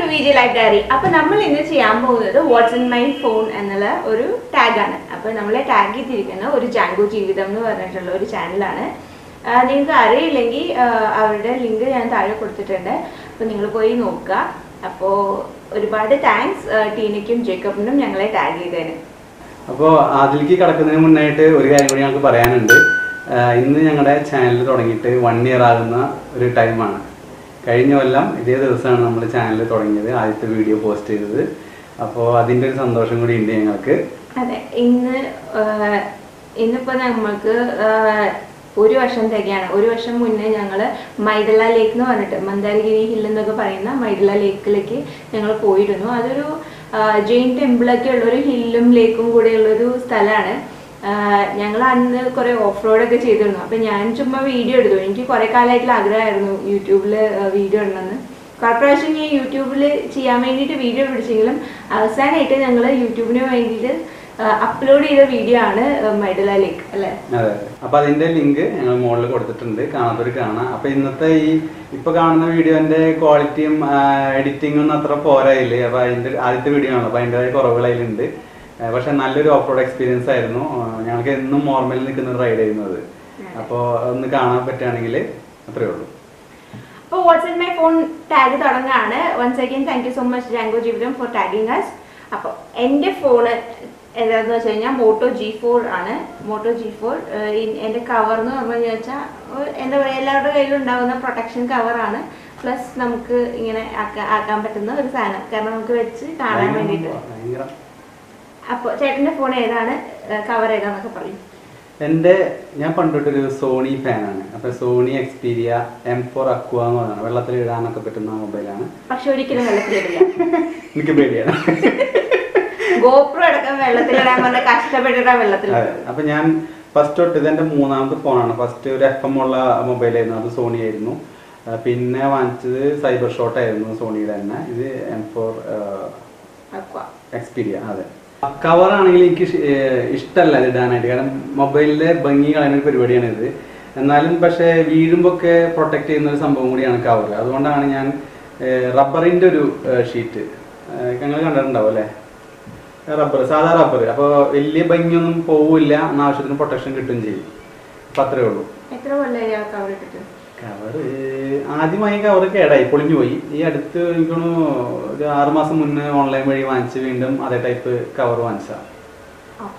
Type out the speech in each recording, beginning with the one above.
Vijay life diary അപ്പൊ നമ്മൾ ഇന്ന് ചെയ്യാൻ പോകുന്നത് വാട്സ് ഇൻ മൈ ഫോൺ എന്നുള്ള ഒരു ടാഗാണ് അപ്പൊ നമ്മളെ ടാഗ് ചെയ്തിരിക്കുന്ന ഒരു ജാങ്കോ ജീവിതം എന്ന് പറഞ്ഞിട്ടുള്ള ഒരു ചാനലാണ് നിങ്ങൾക്ക് അറിയില്ലെങ്കിൽ ആ, അവരുടെ ലിങ്ക് ഞാൻ താഴെ കൊടുത്തിട്ടുണ്ട് അപ്പൊ നിങ്ങൾ പോയി നോക്കുക അപ്പോൾ ഒരുപാട് താങ്ക്സ് ടീനയ്ക്കും ജേക്കബിനും ഞങ്ങളെ ടാഗ് ചെയ്തതിന് അപ്പോൾ അതിലേക്ക് കടക്കുന്നതിന് മുന്നായിട്ട് ഒരു കാര്യം കൂടി ഞങ്ങൾക്ക് പറയാനുണ്ട് ആഹ് ഇന്ന് ഞങ്ങളുടെ ചാനൽ തുടങ്ങിയിട്ട് വൺ ഇയർ ആകുന്ന ഒരു ടൈമാണ് കഴിഞ്ഞ കൊല്ലം ഇതേ ദിവസമാണ് നമ്മൾ ചാനൽ തുടങ്ങിയത് ആദ്യത്തെ വീഡിയോ പോസ്റ്റ് ചെയ്തത് അപ്പോൾ അതിൻ്റെ ഒരു സന്തോഷം കൂടി ഉണ്ട് ഞങ്ങൾക്ക് അതെ ഇന്ന് ആഹ്, ഇന്നിപ്പോ നമ്മൾക്ക് ആഹ്, ഒരു വർഷം തികയാണ് ഒരു വർഷം മുന്നേ ഞങ്ങൾ മൈഡല ലേക്ക് എന്ന് പറഞ്ഞിട്ട് മന്ദാരഗിരി ഹിൽ എന്നൊക്കെ പറയുന്ന മൈഡല ലേക്കിലേക്ക് ഞങ്ങൾ പോയിരുന്നു അതൊരു ആഹ്, ജെയിൻ ടെമ്പിളൊക്കെ ഉള്ള ഒരു ഹില്ലും ലേക്കും കൂടെയുള്ള ഒരു സ്ഥലമാണ് ഞങ്ങൾ അന്ന് കുറെ ഓഫ് റോഡൊക്കെ ചെയ്തിരുന്നു അപ്പൊ ഞാൻ ചുമ്മാ വീഡിയോ എടുത്തു എനിക്ക് കുറെ കാലമായിട്ടുള്ള ആഗ്രഹമായിരുന്നു യൂട്യൂബിൽ വീഡിയോ ഇടണമെന്ന് കുറെ പ്രാവശ്യം ഞാൻ യൂട്യൂബിൽ ചെയ്യാൻ വേണ്ടിയിട്ട് വീഡിയോ പിടിച്ചെങ്കിലും അവസാനമായിട്ട് ഞങ്ങൾ യൂട്യൂബിന് വേണ്ടിയിട്ട് അപ്ലോഡ് ചെയ്ത വീഡിയോ ആണ് മൈഡല ലേക്ക് അല്ലേ അതെ അപ്പോൾ അതിൻ്റെ ലിങ്ക് ഞങ്ങൾ മുകളിൽ കൊടുത്തിട്ടുണ്ട് കാണാത്തവർ കാണാം അപ്പോൾ ഇന്നത്തെ ഈ ഇപ്പോൾ കാണുന്ന വീഡിയോൻ്റെ ക്വാളിറ്റിയും എഡിറ്റിംഗും ഒന്നും അത്ര പോരായില്ലേ അപ്പോൾ അതിൻ്റെ ആദ്യത്തെ വീഡിയോ ആണ് അപ്പോൾ അതിൻ്റെതായ കുറവുകൾ അതിലുണ്ട് ആ, പക്ഷെ നല്ലൊരു ഓഫ് റോഡ് എക്സ്പീരിയൻസ് ആയിരുന്നു ആ, ഞങ്ങൾക്ക് എന്നും നോർമലിൽ നിൽക്കുന്ന ഒരു റൈഡ് ചെയ്യുന്നത് അപ്പോൾ ഒന്ന് കാണാൻ പറ്റുകയാണെങ്കിൽ അത്രയേ ഉള്ളൂ അപ്പോൾ what's in my phone tag തുടങ്ങാണ് once again thank you so much ജാങ്കോ ജീവിതം ഫോർ ടാഗിങ് അസ് അപ്പോൾ എൻ്റെ ഫോണ് ഏതാണെന്ന് വെച്ച് കഴിഞ്ഞാൽ മോട്ടോ ജി ഫോർ ആണ് മോട്ടോ ജി ഫോർ എൻ്റെ കവർ എന്ന് പറഞ്ഞു വെച്ചാൽ എന്താ പറയുക എല്ലാവരുടെ കയ്യിലും ഉണ്ടാകുന്ന പ്രൊട്ടക്ഷൻ കവറാണ് പ്ലസ് നമുക്ക് ഇങ്ങനെ ആക്കാൻ ആക്കാൻ പറ്റുന്ന ഒരു സാധനം കാരണം നമുക്ക് വെച്ച് കാണാൻ വേണ്ടിയിട്ട് ഭയങ്കര അപ്പോൾ ചേട്ടൻ്റെ ഫോൺ ഏതാണ് കവർ ഏതാന്നൊക്കെ പറയും എൻ്റെ ഞാൻ പണ്ടൊട്ടൊരു സോണി ഫാനാണ് അപ്പോൾ Sony Xperia M four Aqua എന്ന് പറഞ്ഞാണ് വെള്ളത്തിൽ ഇടാനൊക്കെ പറ്റുന്ന മൊബൈലാണ് പക്ഷെ ഒരിക്കലും വെള്ളത്തിലിടില്ല എനിക്ക് പേടിയാണ് ഗോപ്രോ അടക്കം വെള്ളത്തിലിടാൻ പറഞ്ഞ കഷ്ടപ്പെട്ടിട്ടാ വെള്ളത്തിൽ അതെ അപ്പൊ ഞാൻ ഫസ്റ്റ് തൊട്ട് ഇതെന്റെ മൂന്നാമത്തെ ഫോണാണ് ഫസ്റ്റ് ഒരു എഫ് എം ഉള്ള മൊബൈലായിരുന്നു അത് സോണി ആയിരുന്നു ആ, പിന്നെ വാങ്ങിച്ചത് സൈബർ ഷോട്ട് ആയിരുന്നു സോണിയുടെ തന്നെ ഇത് എം ഫോർ അക്വ എക്സ്പീരിയ അതെ കവർ ആണെങ്കിൽ എനിക്ക് ഇഷ്- ഏർ ഇഷ്ടമല്ല ഇത് ഇടാനായിട്ട് കാരണം മൊബൈലിലെ ഭംഗി കളയുന്ന ഒരു പരിപാടിയാണ് ഇത് എന്നാലും പക്ഷേ വീഴുമ്പോൾ ഒക്കെ പ്രൊട്ടക്ട് ചെയ്യുന്ന ഒരു സംഭവം കൂടിയാണ് കവർ അതുകൊണ്ടാണ് ഞാൻ റബ്ബറിന്റെ ഒരു ഷീറ്റ് ഞങ്ങൾ കണ്ടിട്ടുണ്ടാവും അല്ലേ റബ്ബർ സാധാ റബ്ബർ അപ്പോൾ വലിയ ഭംഗിയൊന്നും പോവില്ല എന്ന ആവശ്യത്തിന് പ്രൊട്ടക്ഷൻ കിട്ടുകയും ചെയ്യും അപ്പം അത്രേ ഉള്ളൂ എത്ര കൊല്ലായി ആ കവർ ഇട്ടിട്ട് കവർ ആദ്യമായി കവർ കേടായി പൊളിഞ്ഞു പോയി ഈ അടുത്ത് എനിക്ക് തോന്നുന്നു ഒരു ആറ് മാസം മുന്നേ ഓൺലൈൻ വഴി വാങ്ങിച്ച് വീണ്ടും അതേ ടൈപ്പ് കവർ വാങ്ങിച്ചാ ഓക്കെ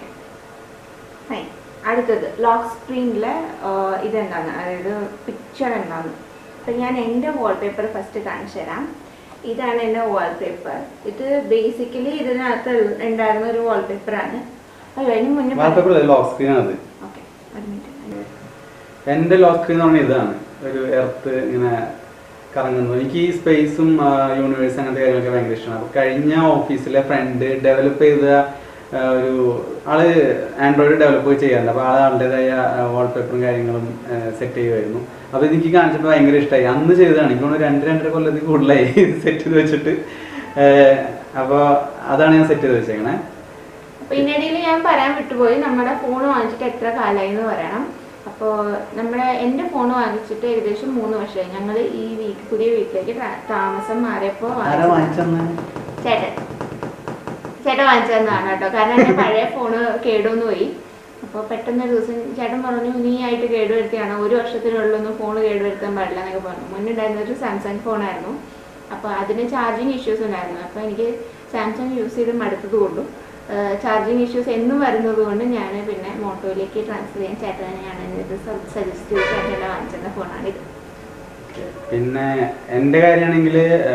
അടുത്തത് ലോക്ക് സ്ക്രീനിലെ ഇതെന്താണ് അതായത് പിക്ചർ എന്താണ് അപ്പം ഞാൻ എൻ്റെ വാൾപേപ്പർ ഫസ്റ്റ് കാണിച്ചു തരാം ഇതാണ് എൻ്റെ വാൾപേപ്പർ ഇത് ബേസിക്കലി ഇതിനകത്ത് ഉണ്ടായിരുന്ന ഒരു വാൾപേപ്പറാണ് അയ്യോ അതിന് മുന്നേ വാൾപേപ്പർ ലോക്ക് സ്ക്രീൻ ആണ് അത് ഓക്കെ ഒരു മിനിറ്റ് എൻ്റെ ലോക്ക് സ്ക്രീൻ എന്ന് പറഞ്ഞാൽ ഇതാണ് ഒരു എർത്ത് ഇങ്ങനെ കറങ്ങുന്നത് എനിക്ക് ഈ സ്പേസും യൂണിവേഴ്സ് അങ്ങനത്തെ കാര്യങ്ങളൊക്കെ ഭയങ്കര ഇഷ്ടമാണ് അപ്പോൾ കഴിഞ്ഞ ഓഫീസിലെ ഫ്രണ്ട് ഡെവലപ്പ് ചെയ്ത ആ, ഒരു ആള് ആൻഡ്രോയിഡ് ഡെവലപ്പ് ചെയ്യാറുണ്ട് അപ്പോൾ ആൾ ആളുടേതായ വാൾപേപ്പറും കാര്യങ്ങളും സെറ്റ് ചെയ്യുമായിരുന്നു അപ്പോൾ എനിക്ക് കാണിച്ചപ്പോൾ ഭയങ്കര ഇഷ്ടമായി അന്ന് ചെയ്തതാണ് എനിക്ക് തോന്നുന്നു രണ്ട് രണ്ടര കൊല്ലത്തിൽ കൂടുതലായി സെറ്റ് ചെയ്ത് വെച്ചിട്ട് അപ്പോൾ അതാണ് ഞാൻ സെറ്റ് ചെയ്ത് വെച്ചേക്കണേ അപ്പൊ ഇതിനിടയിൽ ഞാൻ പറയാൻ വിട്ടുപോയി നമ്മുടെ ഫോൺ വാങ്ങിച്ചിട്ട് എത്ര കാലമായി എന്ന് പറയണം അപ്പോൾ നമ്മുടെ എൻ്റെ ഫോൺ വാങ്ങിച്ചിട്ട് ഏകദേശം മൂന്ന് വർഷമായി ഞങ്ങൾ ഈ വീക്ക് പുതിയ വീട്ടിലേക്ക് താ- താമസം മാറിയപ്പോൾ ആരാ വാങ്ങിച്ചെന്ന് ചേട്ടൻ ചേട്ടൻ വാങ്ങിച്ചു തന്നതാണ് കേട്ടോ കാരണം എൻ്റെ പഴയ ഫോണ് കേടുവന്ന് പോയി അപ്പോൾ പെട്ടെന്ന് ഒരു ദിവസം ചേട്ടൻ പറഞ്ഞു നീ ആയിട്ട് കേടുവരുത്തിയാണ് ഒരു വർഷത്തിനുള്ളൊന്നും ഫോൺ കേടുവരുത്താൻ പാടില്ല എന്നൊക്കെ പറഞ്ഞു മുന്നേ ഉണ്ടായിരുന്ന ഒരു സാംസങ് ഫോണായിരുന്നു അപ്പോൾ അതിന് ചാർജിങ് ഇഷ്യൂസ് ഉണ്ടായിരുന്നു അപ്പോൾ എനിക്ക് സാംസങ് യൂസ് ചെയ്ത് മടുത്തത് കൊണ്ടും ചാർജിങ് ഇഷ്യൂസ് എന്നും വരുന്നത് കൊണ്ട് ഞാൻ പിന്നെ മോട്ടോയിലേക്ക് ട്രാൻസ്ഫർ ചെയ്യാൻ ചേട്ടനെയാണ് ഇത് സജസ്റ്റ് ചെയ്ത് ചേട്ടനെ വാങ്ങിച്ചിരുന്ന ഫോണാണിത് പിന്നെ എൻ്റെ കാര്യമാണെങ്കിൽ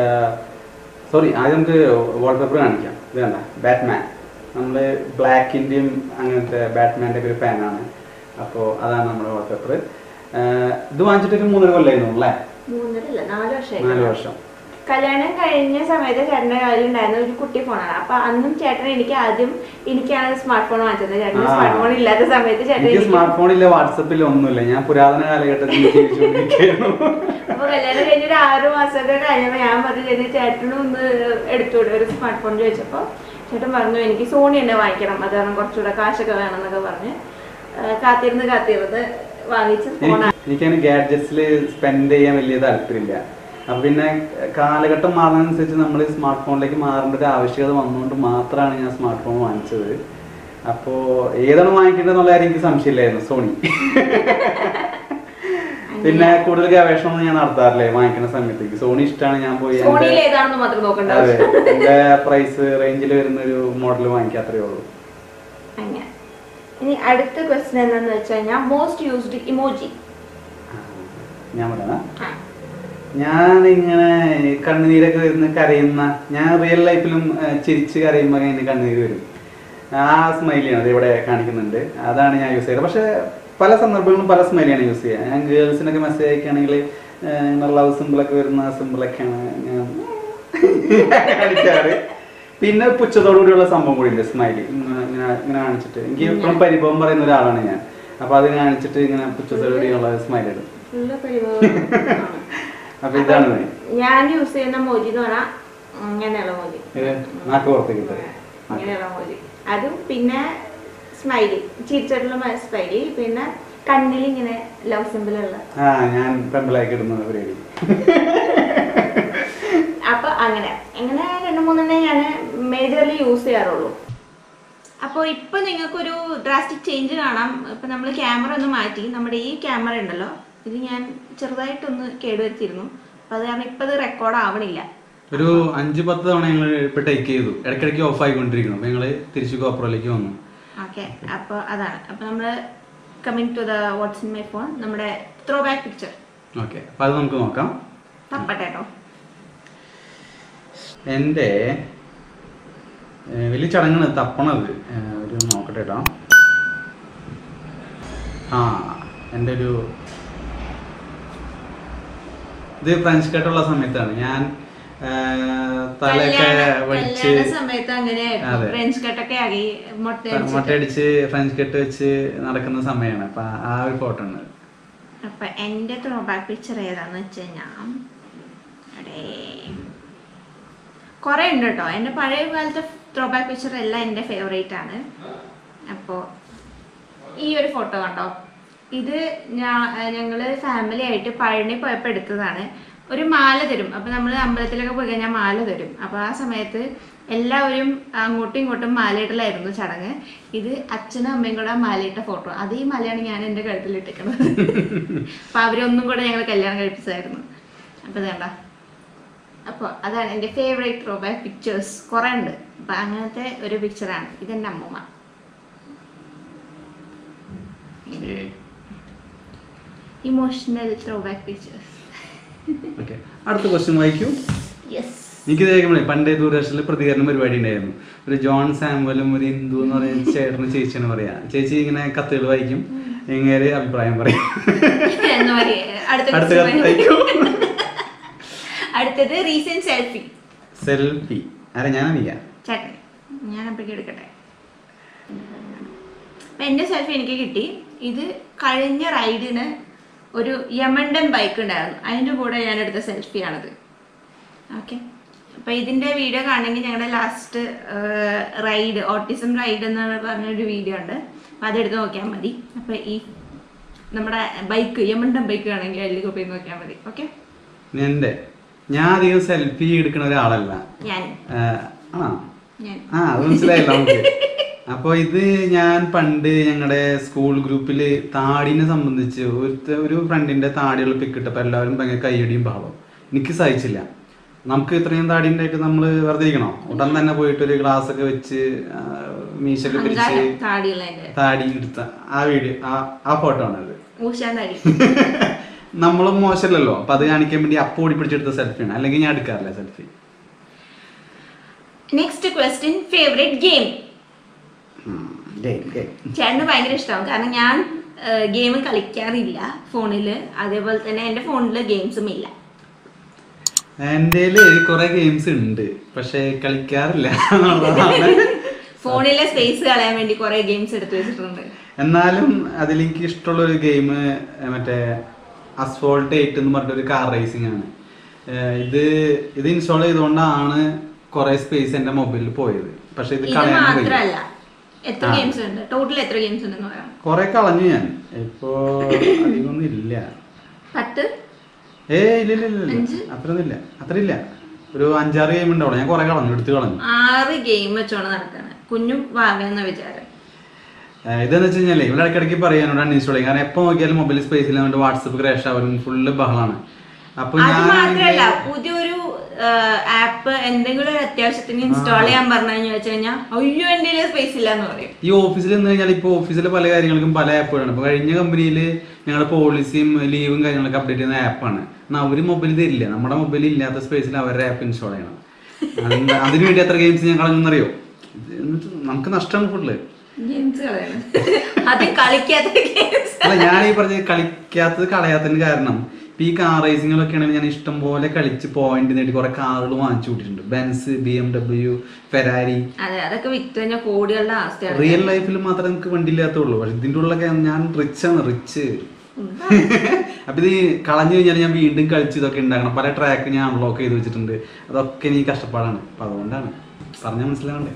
സോറി ആദ്യം നമുക്ക് വാൾപേപ്പർ കാണിക്കാം ഇത് കണ്ട ബാറ്റ്മാൻ നമ്മൾ ബ്ലാക്കിൻ്റെയും അങ്ങനത്തെ ബാറ്റ്മാൻ്റെ ഒക്കെ ഒരു ഫാനാണ് അപ്പോൾ അതാണ് നമ്മുടെ വാൾപേപ്പർ ഇത് വാങ്ങിച്ചിട്ട് ഒരു മൂന്നര കൊല്ലമായിരുന്നു അല്ലേ മൂന്നരല്ല നാല് വർഷമായി നാല് വർഷം കല്യാണം കഴിഞ്ഞ സമയത്ത് ചേട്ടന്റെ കയ്യിൽ ഉണ്ടായിരുന്ന ഒരു കുട്ടി ഫോണാണ് അപ്പൊ അന്നും ചേട്ടൻ എനിക്ക് ആദ്യം എനിക്കാണ് സ്മാർട്ട് ഫോൺ വാങ്ങിച്ചത് ചേട്ടന് ആ. സ്മാർട്ട് ഫോൺ ഇല്ലാത്ത സമയത്ത് ചേട്ടൻ എനിക്ക് എനിക്ക് സ്മാർട്ട് ഫോണില്ല വാട്സപ്പില്ല ഒന്നുമില്ല ഞാൻ പുരാതന കാലഘട്ടത്തിൽ ജീവിച്ചുകൊണ്ടിരിക്കുകയായിരുന്നു അപ്പൊ കല്യാണം കഴിഞ്ഞ ഒരു ആറു മാസമൊക്കെ കഴിഞ്ഞപ്പോ ഞാൻ പറഞ്ഞു ചേട്ടൻ ചേട്ടനും ഒന്ന് എടുത്തുകൂടെ ഒരു സ്മാർട്ട് ഫോൺ ചോദിച്ചപ്പോ ചേട്ടൻ പറഞ്ഞു എനിക്ക് സോണി തന്നെ വാങ്ങിക്കണം അത് കാരണം കുറച്ചുകൂടെ കാശൊക്കെ വേണം എന്നൊക്കെ പറഞ്ഞ് ആ, കാത്തിരുന്ന് കാത്തിരുന്ന് വാങ്ങിച്ച ഫോണാണ് എനിക്ക് എനിക്കങ്ങനെ ഗാഡ്ജറ്റ്സിൽ സ്പെൻഡ് ചെയ്യാൻ വലിയ താല്പര്യമില്ല അപ്പൊ പിന്നെ കാലഘട്ടം മാറുന്നതനുസരിച്ച് നമ്മൾ സ്മാർട്ട് ഫോണിലേക്ക് മാറേണ്ട ഒരു ആവശ്യകത വന്നുകൊണ്ട് മാത്രമാണ് ഞാൻ സ്മാർട്ട് ഫോൺ വാങ്ങിച്ചത് അപ്പോൾ ഏതാണ് വാങ്ങിക്കേണ്ടത് എന്നുള്ള കാര്യം എനിക്ക് സംശയമില്ലായിരുന്നു സോണി പിന്നെ കൂടുതൽ ഗവേഷണമൊന്നും ഞാൻ നടത്താറില്ലേ വാങ്ങിക്കുന്ന സമയത്തേക്ക് സോണി ഇഷ്ടമാണ് ഞാൻ പോയി എൻ്റെ- സോണിയിൽ ഏതാണെന്ന് മാത്രം നോക്കണ്ട അതെ എന്റെ പ്രൈസ് റേഞ്ചിൽ വരുന്ന ഒരു മോഡൽ വാങ്ങിക്കാത്രേ ഉള്ളൂ അങ്ങനെ ഇനി അടുത്ത ക്വസ്റ്റ്യൻ എന്താന്ന് വെച്ച് കഴിഞ്ഞാൽ മോസ്റ്റ് യൂസ്ഡ് ഇമോജി ആ, ഞാൻ പറയാം ഞാൻ ഇങ്ങനെ കണ്ണുനീരൊക്കെ വരുന്ന കരയുന്ന ഞാൻ റിയൽ ലൈഫിലും ഏഹ്, ചിരിച്ച് കരയുമ്പോൾ അങ്ങനെ കണ്ണുനീര് വരും ആ സ്മൈലിയാണ് അത് ഇവിടെ കാണിക്കുന്നുണ്ട് അതാണ് ഞാൻ യൂസ് ചെയ്യുന്നത് പക്ഷെ പല സന്ദർഭങ്ങളിലും പല സ്മൈലിയാണ് യൂസ് ചെയ്യുക ഞാൻ ഗേൾസിനൊക്കെ മെസ്സേജ് അയക്കുകയാണെങ്കിൽ ലവ് സിമ്പിളൊക്കെ വരുന്ന സിമ്പിളൊക്കെയാണ് ഞാൻ കാണിക്കാറ് പിന്നെ പുച്ഛത്തോടു കൂടിയുള്ള സംഭവം കൂടി ഉണ്ട് സ്മൈലി ഇങ്ങനെ ഇങ്ങനെ ഇങ്ങനെ കാണിച്ചിട്ട് എനിക്ക് എപ്പോഴും പരിഭവം പറയുന്ന ഒരാളാണ് ഞാൻ അപ്പൊ അത് കാണിച്ചിട്ട് ഇങ്ങനെ പുച്ഛത്തോടു കൂടിയുള്ള സ്മൈൽ ഇടും ഫുള്ള് പരിഭവം അപ്പൊ ഇതാണ് ഇത്. ഞാൻ യൂസ് ചെയ്യുന്ന മോജി എന്ന് പറഞ്ഞാൽ ഇങ്ങനെയുള്ള മോജി ഇത് നാക്ക് പുറത്തേക്ക് ഇട്ടത്. ഇങ്ങനെയുള്ള മോജി അതും പിന്നെ സ്മൈലി ചിരിച്ചിട്ടുള്ള സ്മൈലി പിന്നെ കണ്ണിൽ ഇങ്ങനെ ലവ് സിമ്പിൾ ഉള്ള ആ ഞാൻ പെമ്പിളാക്കി ഇടുന്ന പരിപാടി അപ്പൊ അങ്ങനെ അങ്ങനെ രണ്ട് മൂന്നെണ്ണേ ഞാൻ മേജർലി യൂസ് ചെയ്യാറുള്ളൂ അപ്പോൾ ഇപ്പൊ നിങ്ങൾക്കൊരു ഡ്രാസ്റ്റിക് ചേഞ്ച് കാണാം ഇപ്പൊ നമ്മൾ ക്യാമറ ഒന്ന് മാറ്റി നമ്മുടെ ഈ ക്യാമറ ഉണ്ടല്ലോ ഇത് ഞാൻ ചെറുതായിട്ടൊന്ന് കേടുവരുത്തിയിരുന്നു അപ്പൊ അത് കാരണം ഇപ്പൊ ഇത് റെക്കോർഡ് ആവണില്ല ഒരു അഞ്ച് പത്ത് തവണ ഞങ്ങൾ ഇപ്പൊ ടേക്ക് ചെയ്തു ഇടയ്ക്കിടയ്ക്ക് ഓഫ് ആയിക്കൊണ്ടിരിക്കണം അപ്പൊ ഞങ്ങള് തിരിച്ചു കോപ്പറിലേക്ക് വന്നു ഓക്കെ അപ്പോൾ അതാണ് അപ്പോൾ നമ്മൾ coming to the what's in my phone നമ്മുടെ ത്രോ ബാക്ക് പിക്ചർ ഓക്കെ അപ്പൊ അത് നമുക്ക് നോക്കാം തപ്പട്ടെ കേട്ടോ എൻ്റെ ഏഹ്, വലിയ ചടങ്ങാണ് തപ്പണത് ഏഹ്, ഒരു നോക്കട്ടെ കേട്ടോ ആ എൻ്റെ ഒരു ഇത് ഫ്രഞ്ച് കട്ടുള്ള സമയത്താണ് ഞാൻ ഏഹ്, തലയൊക്കെ വടിച്ച് കല്യാണ സമയത്ത് അങ്ങനെയായിരുന്നു അതെ. ഫ്രഞ്ച് കട്ടൊക്കെ ആകി മുട്ട മുട്ടയടിച്ച് ഫ്രഞ്ച് കെട്ട് വെച്ച് നടക്കുന്ന സമയമാണ് അപ്പൊ ആ ഒരു ഫോട്ടോ ആണ് അപ്പൊ എന്റെ ത്രോ ബാക്ക് പിക്ചർ ഏതാന്ന് വെച്ച് കഴിഞ്ഞാൽ അടേ കുറെ ഉണ്ട് കേട്ടോ എന്റെ പഴയ കാലത്തെ ത്രോ ബാക്ക് പിക്ചർ എല്ലാം എന്റെ ഫേവറേറ്റ് ആണ് അപ്പോൾ ഈ ഒരു ഫോട്ടോ കണ്ടോ ഇത് ഞാ ഞങ്ങള് ഫാമിലി ആയിട്ട് പഴനി പോയപ്പോൾ എടുത്തതാണ് ഒരു മാല തരും അപ്പൊ നമ്മൾ അമ്പലത്തിലൊക്കെ പോയി കഴിഞ്ഞാൽ മാല തരും അപ്പൊ ആ സമയത്ത് എല്ലാവരും അങ്ങോട്ടും ഇങ്ങോട്ടും മാലയിടലായിരുന്നു ചടങ്ങ് ഇത് അച്ഛനും അമ്മയും കൂടെ മാലയിട്ട ഫോട്ടോ അതേ മാലയാണ് ഞാൻ എൻ്റെ കഴുത്തിൽ ഇട്ടിരിക്കുന്നത് അപ്പൊ അവരൊന്നും കൂടെ ഞങ്ങൾ കല്യാണം കഴിപ്പിച്ചതായിരുന്നു അപ്പൊ ഇതേണ്ട അപ്പോൾ അതാണ് എൻ്റെ ഫേവറേറ്റ് ത്രോ ബാക്ക് പിക്ചേഴ്സ് കുറേ ഉണ്ട് അപ്പം അങ്ങനത്തെ ഒരു പിക്ചറാണ് ഇതെൻ്റെ അമ്മൂമ്മ emotional throw back pictures okay അടുത്ത ക്വസ്റ്റ്യൻ വായിക്കൂ യെസ് എനിക്ക് കേൾക്കുമ്പോഴേ പണ്ടേ ദൂരദർശനിൽ പ്രതികരണ പരിപാടി ഉണ്ടായിരുന്നു ഒരു ജോൺ സാമുവലും ഒരു ഹിന്ദു എന്ന് പറയുന്ന ചേട്ടനും ചേച്ചിയാണ് പറയാ ചേച്ചി ഇങ്ങനെ കത്തുകൾ വായിക്കും ഇങ്ങനെ അഭിപ്രായം പറയും എന്ന് പറയേ അടുത്ത അടുത്ത question കത്ത് വായിക്കൂ അടുത്തത് റീസെന്റ് സെൽഫി സെൽഫി ആരെ ഞാനറിയാം ചേട്ടൻ ഞാൻ അപ്പോഴേക്കും എടുക്കട്ടെ അപ്പൊ എന്റെ സെൽഫി എനിക്ക് കിട്ടി ഇത് കഴിഞ്ഞ റൈഡിന് ഒരു യമണ്ടൻ ബൈക്ക് ഉണ്ടായിരുന്നു അതിന്റെ കൂടെ ഞാൻ എടുത്ത സെൽഫിയാണത് ഓക്കെ അപ്പൊ ഇതിന്റെ വീഡിയോ കാണണമെങ്കിൽ ഞങ്ങളുടെ ലാസ്റ്റ് റൈഡ് ഓട്ടിസം റൈഡ് എന്ന് പറഞ്ഞൊരു വീഡിയോ ഉണ്ട് അപ്പൊ അതെടുത്ത് നോക്കിയാൽ മതി അപ്പൊ ഈ നമ്മുടെ ബൈക്ക് യമണ്ടൻ ബൈക്ക് ആണെങ്കിൽ അതിൽ പോയി നോക്കിയാൽ മതി ഓക്കെ എൻ്റെ ഞാൻ അധികം സെൽഫി എടുക്കുന്ന ഒരാളല്ല ഞാൻ ആഹ് ആണോ ഞാൻ ആ അത് മനസ്സിലായല്ലോ നമുക്ക് അപ്പൊ ഇത് ഞാൻ പണ്ട് ഞങ്ങളുടെ സ്കൂൾ ഗ്രൂപ്പിൽ താടിനെ സംബന്ധിച്ച് ഒരു ഒരു ഫ്രണ്ടിന്റെ താടിയുള്ള പിക്ക് ഇട്ടപ്പോ എല്ലാവരും ഭയങ്കര കയ്യടിയും ബഹളവും എനിക്ക് സഹിച്ചില്ല നമുക്ക് ഇത്രയും താടി ഉണ്ടായിട്ട് നമ്മൾ വെറുതെ ഇരിക്കണോ ഉടൻ തന്നെ പോയിട്ട് ഒരു ഗ്ലാസ് ഒക്കെ വെച്ച് ആ, മീശൊക്കെ പിരിച്ച് അഹങ്കാരം താടിയുള്ളതിന്റെ താടി എടുത്ത ആ വീഡിയോ ആ ആ ഫോട്ടോ ആണത് ഊശാൻ താടി നമ്മളും മോശമല്ലല്ലോ അപ്പൊ അത് കാണിക്കാൻ വേണ്ടി അപ്പൊ ഓടി പിടിച്ചെടുത്ത സെൽഫിയാണ് അല്ലെങ്കിൽ ഞാൻ എടുക്കാറില്ല selfie next question favourite game ചേട്ടന് ഭയങ്കര ഇഷ്ടമാവും കാരണം ഞാൻ ഗെയിം കളിക്കാറില്ല ഫോണിൽ അതേപോലെ തന്നെ എൻ്റെ ഫോണിൽ ഗെയിംസും ഇല്ല എൻ്റെ കുറെ ഗെയിംസ് ഉണ്ട് പക്ഷെ കളിക്കാറില്ല എന്നുള്ളതാണ് ഫോണിലെ സ്പേസ് കളയാൻ വേണ്ടി കുറെ ഗെയിംസ് എടുത്തു വെച്ചിട്ടുണ്ട് എന്നാലും അതിലെനിക്ക് ഇഷ്ടമുള്ള ഒരു ഗെയിം മറ്റേ അസ്ഫോൾട്ട് എയ്റ്റ് എന്ന് പറഞ്ഞിട്ടൊരു കാർ റേസിംഗ് ആണ് ഏഹ് ഇത് ഇത് ഇൻസ്റ്റാൾ ചെയ്തുകൊണ്ടാണ് കുറെ സ്പേസ് എൻ്റെ മൊബൈലിൽ പോയത് പക്ഷെ ഇത് ഇത് കളയാൻ വയ്യ. മാത്രല്ല എത്ര ആ. ഗെയിംസ് ഉണ്ട് ടോട്ടൽ എത്ര ഗെയിംസ് ഉണ്ടെന്ന് പറയാം കുറെ കളഞ്ഞു ഞാൻ ഇപ്പോ അധികമൊന്നും ഇല്ല പത്ത് ഏ ഇല്ല ഇല്ല ഇല്ല ഇല്ല അത്രയൊന്നും ഇല്ല അത്ര ഇല്ല ഒരു അഞ്ചാറ് ഗെയിം ഉണ്ടാവുള്ളൂ ഞാൻ കുറെ കളഞ്ഞു എടുത്ത് കളഞ്ഞു ആറ് ഗെയിം വെച്ചോണ്ട് നടക്കാണ് കുഞ്ഞും വാവെന്ന വിചാരം ഏഹ് ഇതെന്ന് വെച്ച് കഴിഞ്ഞാലേ ഇവിടെ ഇടയ്ക്കിടയ്ക്ക് പറയാനോട് അൺഇൻസ്റ്റാൾ ചെയ്യും കാരണം എപ്പോൾ നോക്കിയാലും മൊബൈൽ സ്പേസിൽ വേണ്ടി വാട്സപ്പ് ക്രാഷ് ആവലും ഫുള്ള് ബഹളാണ് അപ്പൊ അത് ഞാൻ മാത്രല്ല പുതിയൊരു ആപ്പ് എന്തെങ്കിലും ഒരു അത്യാവശ്യത്തിന് ഇൻസ്റ്റാൾ ചെയ്യാൻ പറഞ്ഞു വെച്ച് കഴിഞ്ഞാൽ അയ്യോ എന്റെ സ്പേസ് ഇല്ല എന്ന് പറയും ഈ ഓഫീസിൽ നിന്ന് കഴിഞ്ഞാൽ ഇപ്പോൾ ഓഫീസിലെ പല കാര്യങ്ങൾക്കും പല ആപ്പുകളാണ് ഇപ്പോൾ കഴിഞ്ഞ കമ്പനിയിൽ ഞങ്ങളുടെ പോളിസിയും ലീവും കാര്യങ്ങളൊക്കെ അപ്ഡേറ്റ് ചെയ്യുന്ന ആപ്പാണ് എന്നാൽ അവർ മൊബൈൽ തരില്ല നമ്മുടെ മൊബൈലിൽ ഇല്ലാത്ത സ്പേസിൽ അവരുടെ ആപ്പ് ഇൻസ്റ്റാൾ ചെയ്യണം അതിന് അതിന് വേണ്ടി എത്ര ഗെയിംസ് ഞാൻ കളഞ്ഞെന്നറിയോ എന്നിട്ട് നമുക്ക് നഷ്ടമാണ് ഫുള്ള് ഗെയിംസ് കളയണം അത് കളിക്കാത്ത ഗെയിംസ് അല്ല ഞാൻ ഈ പറഞ്ഞ കളിക്കാത്തത് കളയാത്തതിന് കാരണം ഇപ്പൊ ഈ കാർ റേസിങ്ങിലൊക്കെ ആണെങ്കിൽ ഞാൻ ഇഷ്ടം പോലെ കളിച്ച് പോയിന്റ് നേടി കുറെ കാറുകൾ വാങ്ങിച്ചു കൂട്ടിയിട്ടുണ്ട് Benz B M W Ferrari അതെ അതൊക്കെ വിറ്റ് കഴിഞ്ഞാൽ കോടികളുടെ അവസ്ഥയാണ് റിയൽ ലൈഫിൽ മാത്രമേ നമുക്ക് വണ്ടി ഇല്ലാത്തുള്ളൂ പക്ഷെ ഇതിന്റെ ഉള്ളൊക്കെ ഞാൻ റിച്ച് ആണ് റിച്ച് അപ്പൊ ഇത് കളഞ്ഞു കഴിഞ്ഞാൽ ഞാൻ വീണ്ടും കളിച്ച് ഇതൊക്കെ ഉണ്ടാക്കണം പല ട്രാക്ക് ഞാൻ അൺലോക്ക് ചെയ്ത് വെച്ചിട്ടുണ്ട് അതൊക്കെ എനിക്ക് കഷ്ടപ്പാടാണ് അപ്പൊ അതുകൊണ്ടാണ് പറഞ്ഞാൽ മനസ്സിലാവണ്ടേ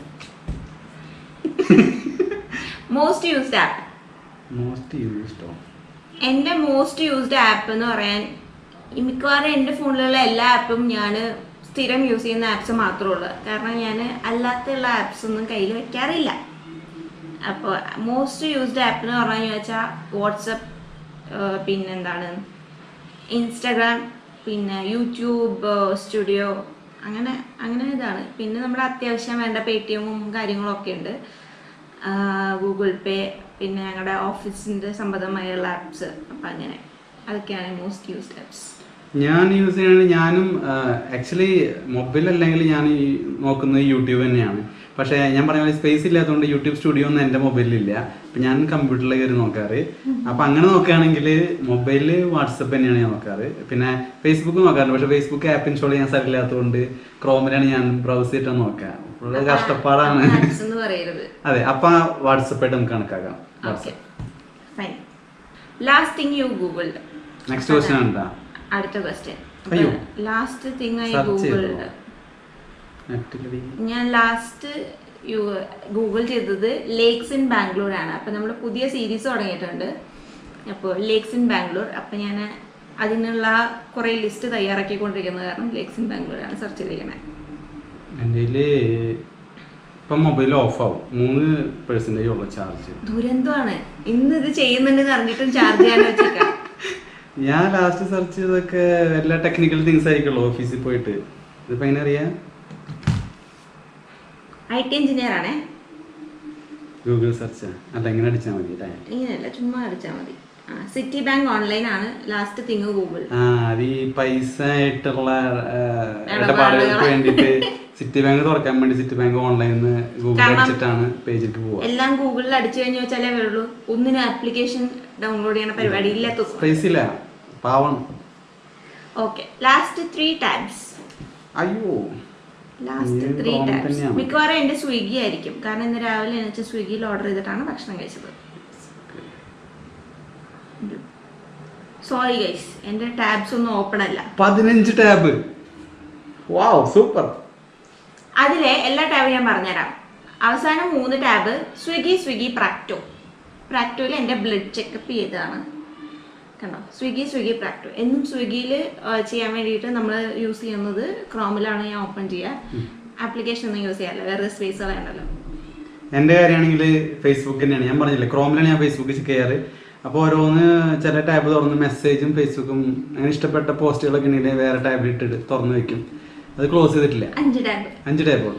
മോസ്റ്റ് യൂസ്ഡ് ആപ്പ് മോസ്റ്റ് യൂസ്ഡോ എൻ്റെ മോസ്റ്റ് യൂസ്ഡ് ആപ്പ് എന്ന് പറയാൻ ഈ മിക്കവാറും എൻ്റെ ഫോണിലുള്ള എല്ലാ ആപ്പും ഞാൻ സ്ഥിരം യൂസ് ചെയ്യുന്ന ആപ്സ് മാത്രമേ ഉള്ളൂ കാരണം ഞാൻ അല്ലാത്തുള്ള ആപ്സ് ഒന്നും കയ്യിൽ വെക്കാറില്ല അപ്പോൾ മോസ്റ്റ് യൂസ്ഡ് ആപ്പ് എന്ന് പറഞ്ഞു വെച്ചാൽ വാട്സപ്പ് പിന്നെന്താണ് ഇൻസ്റ്റഗ്രാം പിന്നെ യൂട്യൂബ് സ്റ്റുഡിയോ അങ്ങനെ അങ്ങനെ ഇതാണ് പിന്നെ നമ്മുടെ അത്യാവശ്യം വേണ്ട പേ ടി എമ്മും കാര്യങ്ങളൊക്കെ ഉണ്ട് ഗൂഗിൾ പേ പിന്നെ ഞങ്ങളുടെ ഓഫീസിൻ്റെ സംബന്ധമായുള്ള ആപ്സ് അപ്പം അങ്ങനെ അതൊക്കെയാണ് മോസ്റ്റ് യൂസ്ഡ് ആപ്സ് ഞാൻ യൂസ് ചെയ്യണത് ഞാനും ആക്ച്വലി മൊബൈൽ അല്ലെങ്കിൽ ഞാൻ ഈ നോക്കുന്നത് യൂട്യൂബ് തന്നെയാണ് പക്ഷേ ഞാൻ പറഞ്ഞ പോലെ സ്പേസ് ഇല്ലാത്തതുകൊണ്ട് യൂട്യൂബ് സ്റ്റുഡിയോ ഒന്നും എൻ്റെ മൊബൈലിലില്ല അപ്പം ഞാൻ കമ്പ്യൂട്ടറിൽ കയറി നോക്കാറ് അപ്പം അങ്ങനെ നോക്കുകയാണെങ്കിൽ മൊബൈലിൽ വാട്സപ്പ് തന്നെയാണ് ഞാൻ നോക്കാറ് പിന്നെ ഫേസ്ബുക്ക് നോക്കാറുണ്ട് പക്ഷേ ഫേസ്ബുക്ക് ആപ്പ് ഇൻസ്റ്റാൾ ചെയ്യാൻ സ്ഥലമില്ലാത്തതുകൊണ്ട് ക്രോമിലാണ് ഞാൻ ബ്രൗസ് ചെയ്തിട്ട് നോക്കുക ഫുള്ള് കഷ്ടപ്പാടാണ് ആപ്സ് എന്ന് പറയരുത് അതെ അപ്പം വാട്സപ്പായിട്ട് നമുക്ക് കണക്കാക്കാം okay fine last thing you Google next question എന്താ അടുത്ത ക്വസ്റ്റ്യൻ അയ്യോ. ലാസ്റ്റ് തിങ് ഐ Search ചെയ്തോ? ഗൂഗിൾഡ് നെറ്റിലടി ഞാൻ ലാസ്റ്റ് യു ഗൂഗിൾ ചെയ്തത് ലേക്സ് ഇൻ ബാംഗ്ലൂർ ആണ് അപ്പം നമ്മൾ പുതിയ സീരീസ് തുടങ്ങിയിട്ടുണ്ട് അപ്പോൾ ലേക്സ് ഇൻ ബാംഗ്ലൂർ അപ്പം ഞാൻ അതിനുള്ള കുറേ ലിസ്റ്റ് തയ്യാറാക്കിക്കൊണ്ടിരിക്കുന്നത് കാരണം ലേക്സ് ഇൻ ബാംഗ്ലൂർ ആണ് സെർച്ച് ചെയ്തിരിക്കുന്നത് എൻ്റെ ഇപ്പം മൊബൈൽ ഓഫ് ആവും മൂന്ന് പെർസെൻറ്റേജ് ഉള്ളു ചാർജ് ദുരന്തമാണ് ഇന്ന് ഇത് ചെയ്യുന്നുണ്ടെന്ന് അറിഞ്ഞിട്ടും ചാർജ് ചെയ്യാൻ വെച്ചേക്കാം ഞാൻ ലാസ്റ്റ് സെർച്ച് ചെയ്തൊക്കെ എല്ലാ ടെക്നിക്കൽ തിങ്സ് ആയിരിക്കുള്ളൂ ഓഫീസിൽ പോയിട്ട് ഇതിപ്പോ എങ്ങനെ അറിയാം ഐ ടി എഞ്ചിനീയർ ആണേ ഗൂഗിൾ സെർച്ച് അല്ല എങ്ങനെ അടിച്ചാൽ മതി അല്ലേ ഇങ്ങനെയല്ല ചുമ്മാ അടിച്ചാൽ മതി ആ സിറ്റി ബാങ്ക് ഓൺലൈൻ ആണ് ലാസ്റ്റ് തിങ് ഗൂഗിൾ ആ അത് ഈ പൈസ ആയിട്ടുള്ള ആ, ഇടപാടുകൾ. ഇടപാടുകൾക്ക് വേണ്ടിയിട്ട് സിറ്റി ബാങ്ക് തുറക്കാൻ വേണ്ടി സിറ്റി ബാങ്ക് ഓൺലൈനിൽ നിന്ന് ഗൂഗിൾ കാരണം അടിച്ചിട്ടാണ് പേജിലേക്ക് പോവുക എല്ലാം ഗൂഗിളിൽ അടിച്ചു കഴിഞ്ഞു വെച്ചാലേ വരുള്ളൂ ഒന്നിനും ആപ്ലിക്കേഷൻ ഡൗൺലോഡ് ചെയ്യണ പരിപാടി ഇല്ലാത്ത സ്പേസ് ഇല്ല പാവണം ഓക്കെ ലാസ്റ്റ് ത്രീ ടാബ്സ് അയ്യോ ലാസ്റ്റ് ഈ ത്രീ problem ടാബ്സ് തന്നെയാണ്. മിക്കവാറും എൻ്റെ സ്വിഗ്ഗി ആയിരിക്കും കാരണം ഇന്ന് രാവിലെ എനിക്ക് സ്വിഗ്ഗിയിൽ ഓർഡർ ചെയ്തിട്ടാണ് ഭക്ഷണം കഴിച്ചത് സോറി ഗൈസ് എൻ്റെ ടാബ്സ് ഒന്നും ഓപ്പൺ അല്ല പതിനഞ്ച് ടാബ് വാവ് സൂപ്പർ അതിലെ എല്ലാ ടാബും ഞാൻ പറഞ്ഞുതരാം അവസാനം മൂന്ന് ടാബ് സ്വിഗ്ഗി സ്വിഗ്ഗി പ്രാക്ടോ പ്രാക്ടോയിൽ എൻ്റെ ബ്ലഡ് ചെക്കപ്പ് ചെയ്തതാണ് കണ്ടോ സ്വിഗ്ഗി സ്വിഗ്ഗി പ്രാക്ടോ എന്നും സ്വിഗ്ഗിയിൽ ചെയ്യാൻ വേണ്ടിയിട്ട് നമ്മൾ യൂസ് ചെയ്യുന്നത് ക്രോമിലാണ് ഞാൻ ഓപ്പൺ ചെയ്യുക ആപ്ലിക്കേഷൻ ഒന്നും യൂസ് ചെയ്യാറില്ല വേറെ സ്പേസ് വേണ്ടല്ലോ എൻ്റെ കാര്യമാണെങ്കിൽ ഫേസ്ബുക്ക് തന്നെയാണ് ഞാൻ പറഞ്ഞില്ലേ ക്രോമിലാണ് ഞാൻ ഫേസ്ബുക്ക് ചെക്ക് ചെയ്യാറ് അപ്പോൾ ഓരോന്ന് ചില ടാബ് തുറന്ന് മെസ്സേജും ഫേസ്ബുക്കും അങ്ങനെ ഇഷ്ടപ്പെട്ട പോസ്റ്റുകളൊക്കെ ഉണ്ടെങ്കിൽ വേറെ ടാബിൽ ഇട്ടിട്ട് തുറന്ന് വെക്കും അത് ക്ലോസ് ചെയ്തിട്ടില്ല അഞ്ച് ടാബ് അഞ്ച് ടാബ് ഉള്ളൂ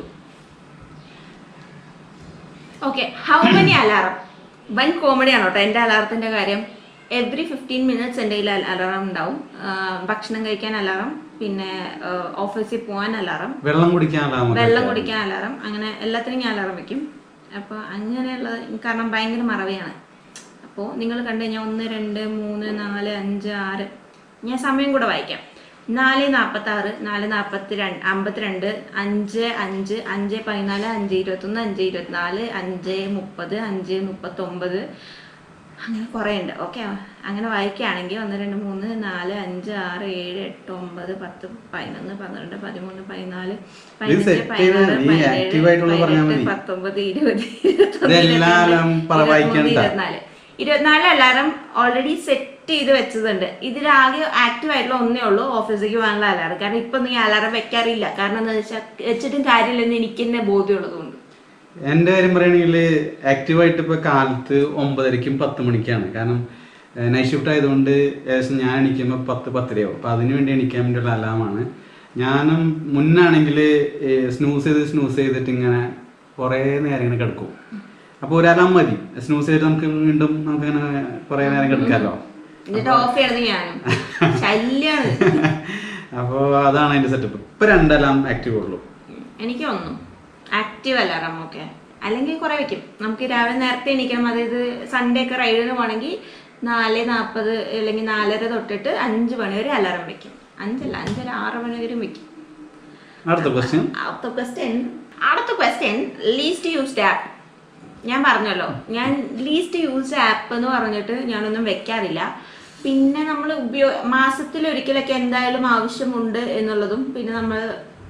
ഓക്കെ ഹൗ മെനി അലാറം വൻ കോമഡി ആണ് കേട്ടോ എൻ്റെ അലാറത്തിൻ്റെ കാര്യം എവറി ഫിഫ്റ്റീൻ മിനിറ്റ്സ് എൻ്റെ കയ്യിൽ അലാറം ഉണ്ടാവും ആ, ഭക്ഷണം കഴിക്കാൻ അലാറം പിന്നെ ഓഫീസിൽ പോകാൻ അലാറം വെള്ളം കുടിക്കാനുള്ള വെള്ളം കുടിക്കാൻ അലാറം അങ്ങനെ എല്ലാത്തിനും ഞാൻ അലാറം വെക്കും അപ്പോൾ അങ്ങനെയുള്ള കാരണം ഭയങ്കര മറവിയാണ് അപ്പോൾ നിങ്ങൾ കണ്ടു കഴിഞ്ഞാൽ ഒന്ന് രണ്ട് മൂന്ന് നാല് അഞ്ച് ആറ് ഞാൻ സമയം കൂടെ വായിക്കാം നാല് നാൽപ്പത്തി ആറ് നാല് നാൽപ്പത്തി രണ്ട് അമ്പത്തിരണ്ട് അഞ്ച് അഞ്ച് അഞ്ച് പതിനാല് അഞ്ച് ഇരുപത്തൊന്ന് അഞ്ച് ഇരുപത്തിനാല് അഞ്ച് മുപ്പത് അഞ്ച് മുപ്പത്തൊമ്പത് അങ്ങനെ കുറേ ഉണ്ട് ഓക്കെ അങ്ങനെ വായിക്കുകയാണെങ്കിൽ ഒന്ന് രണ്ട് മൂന്ന് നാല് അഞ്ച് ആറ് ഏഴ് എട്ട് ഒമ്പത് പത്ത് പതിനൊന്ന് പന്ത്രണ്ട് പതിമൂന്ന് പതിനാല് പതിനഞ്ച് set ചെയ്ത് പതിനാറ് നീ പതിനേഴ് active ആയിട്ടുള്ളത് പറഞ്ഞാൽ പതിനെട്ട് മതി. പത്തൊമ്പത് ഇരുപത് ഇരുപത്തൊന്ന് ഇതെല്ലാം ഇരുപത്തിരണ്ട് പറ- വായിക്കണ്ട. ഇരുപത്തിമൂന്ന് ഇരുപത്തിനാല് ഇരുപത്തിനാല് അലാറം ഓൾറെഡി സെറ്റ് ചെയ്ത് വെച്ചതുണ്ട് ഇതിലാകെ ആക്റ്റീവ് ആയിട്ടുള്ള ഒന്നേ ഉള്ളൂ ഓഫീസിലേക്ക് പോകാനുള്ള അലാറം കാരണം ഇപ്പൊ നീ അലാറം വെക്കാറില്ല കാരണം എന്താ വെച്ചാൽ വെച്ചിട്ടും കാര്യമില്ലെന്ന് എനിക്ക് തന്നെ ബോധ്യമുള്ളതുകൊണ്ട് എൻ്റെ കാര്യം പറയുകയാണെങ്കിൽ ആക്റ്റീവായിട്ട് ഇപ്പോൾ കാലത്ത് ഒമ്പതരയ്ക്കും പത്ത് മണിക്കാണ് കാരണം നൈറ്റ് ഷിഫ്റ്റ് ആയതുകൊണ്ട് ഏകദേശം ഞാൻ എണീക്കുമ്പോൾ പത്ത് പത്തരയാവും അപ്പോൾ അതിന് വേണ്ടി എണീക്കാൻ വേണ്ടിയുള്ള അലാമാണ് ഞാനും മുന്നാണെങ്കിൽ സ്നൂസ് ചെയ്ത് സ്നൂസ് ചെയ്തിട്ട് ഇങ്ങനെ കുറേ നേരം ഇങ്ങനെ കിടക്കും അപ്പോൾ ഒരു അലാം മതി സ്നൂസ് ചെയ്തിട്ട് നമുക്ക് വീണ്ടും നമുക്ക് ഇങ്ങനെ കുറേ നേരം കിടക്കാമല്ലോ എന്നിട്ട് ഓഫ് ചെയ്യണത് ഞാനും ശല്യാണ് അപ്പോൾ അതാണ് അതിൻ്റെ സെറ്റപ്പ് ഇപ്പോൾ രണ്ട് അലാം ആക്റ്റീവ് ഉള്ളൂ എനിക്ക് ഒന്നും ആക്റ്റീവ് അലാറം ഒക്കെ അല്ലെങ്കിൽ കുറെ വെക്കും നമുക്ക് രാവിലെ നേരത്തെ എണീക്കണം അതായത് സൺഡേ ഒക്കെ റൈഡിന് പോകണമെങ്കിൽ നാല് നാൽപ്പത് അല്ലെങ്കിൽ നാലര തൊട്ടിട്ട് അഞ്ച് മണി വരെ അലാറം വെക്കും അഞ്ചല്ല അഞ്ചര ആറ് മണി വരെയും വെക്കും അടുത്ത ക്വസ്റ്റ്യൻ അടുത്ത ക്വസ്റ്റ്യൻ അടുത്ത ക്വസ്റ്റ്യൻ ലീസ്റ്റ് യൂസ്ഡ് ആപ്പ് ഞാൻ പറഞ്ഞല്ലോ ഞാൻ ലീസ്റ്റ് യൂസ്ഡ് ആപ്പ് എന്ന് പറഞ്ഞിട്ട് ഞാനൊന്നും വെക്കാറില്ല പിന്നെ നമ്മൾ ഉപയോഗ മാസത്തിൽ ഒരിക്കലൊക്കെ എന്തായാലും ആവശ്യമുണ്ട് എന്നുള്ളതും പിന്നെ നമ്മൾ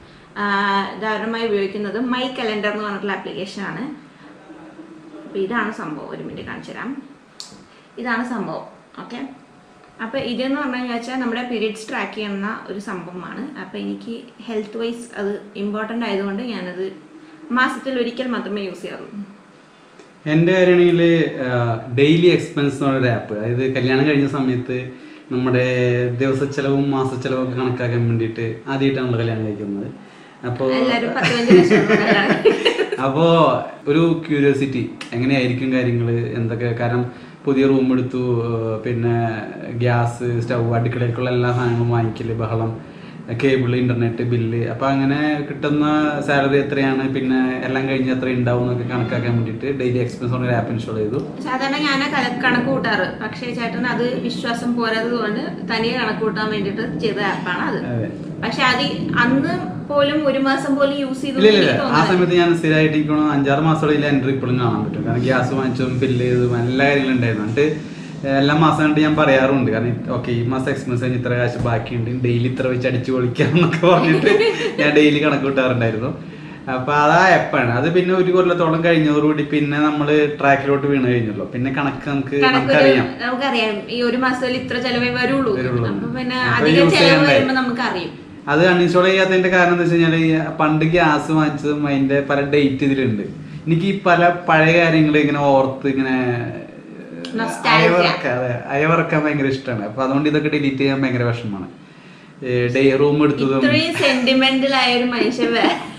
ധാരാളമായി ഉപയോഗിക്കുന്നത് മൈ കലണ്ടർ എന്ന് പറഞ്ഞിട്ടുള്ള ആപ്ലിക്കേഷനാണ് അപ്പോൾ ഇതാണ് സംഭവം ഒരു മിനിറ്റ് കാണിച്ചു തരാം ഇതാണ് സംഭവം ഓക്കെ അപ്പോൾ ഇതെന്ന് പറഞ്ഞു വെച്ചാൽ നമ്മുടെ പീരീഡ്സ് ട്രാക്ക് ചെയ്യുന്ന ഒരു സംഭവമാണ് അപ്പോൾ എനിക്ക് ഹെൽത്ത് വൈസ് അത് ഇമ്പോർട്ടൻ്റ് ആയതുകൊണ്ട് ഞാനത് മാസത്തിൽ ഒരിക്കൽ മാത്രമേ യൂസ് ചെയ്യാറുള്ളൂ എൻ്റെ കാര്യമാണെങ്കിൽ ഡെയിലി എക്സ്പെൻസ് എന്ന് പറയുന്ന ആപ്പ് അതായത് കല്യാണം കഴിഞ്ഞ സമയത്ത് നമ്മുടെ ദിവസച്ചെലവും മാസച്ചെലവും ഒക്കെ കണക്കാക്കാൻ വേണ്ടിയിട്ട് ആദ്യമായിട്ടാണല്ലോ കല്യാണം കഴിക്കുന്നത് അപ്പോൾ എല്ലാവരും പത്ത് പതിനഞ്ച് ലക്ഷം രൂപ കയ്യിലാണ്. അപ്പോൾ ഒരു ക്യൂരിയോസിറ്റി എങ്ങനെയായിരിക്കും കാര്യങ്ങൾ എന്തൊക്കെ കാരണം പുതിയ റൂം എടുത്തു ഏർ പിന്നെ ഗ്യാസ് സ്റ്റൗ അടുക്കളയിലേക്കുള്ള എല്ലാ സാധനങ്ങളും വാങ്ങിക്കല് ബഹളം കേബിൾ ഇന്റർനെറ്റ് ബില്ല് അപ്പൊ അങ്ങനെ കിട്ടുന്ന സാലറി എത്രയാണ് പിന്നെ എല്ലാം കഴിഞ്ഞ് എത്ര ഉണ്ടാവും എന്നൊക്കെ കണക്കാക്കാൻ വേണ്ടിയിട്ട് ഡെയിലി എക്സ്പെൻസ് പറഞ്ഞ ആപ്പ് ഇൻസ്റ്റാൾ ചെയ്തു സാധാരണ ഞാൻ കണക്ക് കൂട്ടാറ് പക്ഷേ ചേട്ടൻ അത് വിശ്വാസം പോരാത്തത് കൊണ്ട് തനിയെ കണക്ക് കൂട്ടാൻ വേണ്ടിയിട്ട് ചെയ്ത ആപ്പാണ് അത് അതെ പക്ഷെ അത് അന്ന് പോലും ഒരു മാസം പോലും യൂസ് ചെയ്തു ഇല്ല ഇല്ല എനിക്ക് ഇല്ല. ആ തോന്നുന്നില്ല. സമയത്ത് ഞാൻ സ്ഥിരമായിട്ട് എനിക്ക് അഞ്ചാറ് മാസത്തോളം എൻട്രി ഇപ്പോഴും കാണാൻ പറ്റും കാരണം ഗ്യാസ് വാങ്ങിച്ചതും ബില്ല് ചെയ്തതും എല്ലാ കാര്യങ്ങളും ഉണ്ടായിരുന്നു എന്നിട്ട് എല്ലാ മാസം കണ്ട് ഞാൻ പറയാറുണ്ട് കാരണം ഓക്കെ ഈ മാസം എക്സ്പെൻസ് കഴിഞ്ഞ് ഇത്ര കാശ് ബാക്കിയുണ്ട് ഡെയിലി ഇത്ര വെച്ച് അടിച്ചു പൊളിക്കാം എന്നൊക്കെ പറഞ്ഞിട്ട് ഞാൻ ഡെയിലി കണക്ക് കൂട്ടാറുണ്ടായിരുന്നു അപ്പൊ അതാ എപ്പാണ് അത് പിന്നെ ഒരു കൊല്ലത്തോളം കഴിഞ്ഞതോടുകൂടി പിന്നെ നമ്മൾ ട്രാക്കിലോട്ട് വീണ് കഴിഞ്ഞല്ലോ പിന്നെ കണക്ക് നമുക്ക് കണക്കൊരു നമുക്കറിയാം നമുക്കറിയാം ഈ ഒരു മാസത്തിൽ ഇത്ര ചെലവേ വരുള്ളൂ വരുള്ളൂ. അപ്പൊ പിന്നെ അപ്പൊ അധികം use ചെലവ് ചെയ്യണ്ടേ? വരുമ്പോ നമുക്ക് അറിയും അത് അൺഇൻസ്റ്റാൾ ചെയ്യാത്തതിന്റെ കാരണം എന്താ വെച്ച് കഴിഞ്ഞാല് ഈ പണ്ട് ഗ്യാസ് വാങ്ങിച്ചതും അതിന്റെ പല ഡേറ്റ് ഇതിലുണ്ട് എനിക്ക് ഈ പല പഴയ കാര്യങ്ങൾ ഇങ്ങനെ ഓർത്ത് ഇങ്ങനെ Nostalgia. അയവറക്കാൻ അതെ അയവറക്കാൻ ഭയങ്കര ഇഷ്ടമാണ് അപ്പൊ അതുകൊണ്ട് ഇതൊക്കെ ഡിലീറ്റ് ചെയ്യാൻ ഭയങ്കര വിഷമമാണ് ഡേ റൂം എടുത്തതും ഇത്രയും സെന്റിമെന്റൽ ആയ ഒരു മനുഷ്യൻ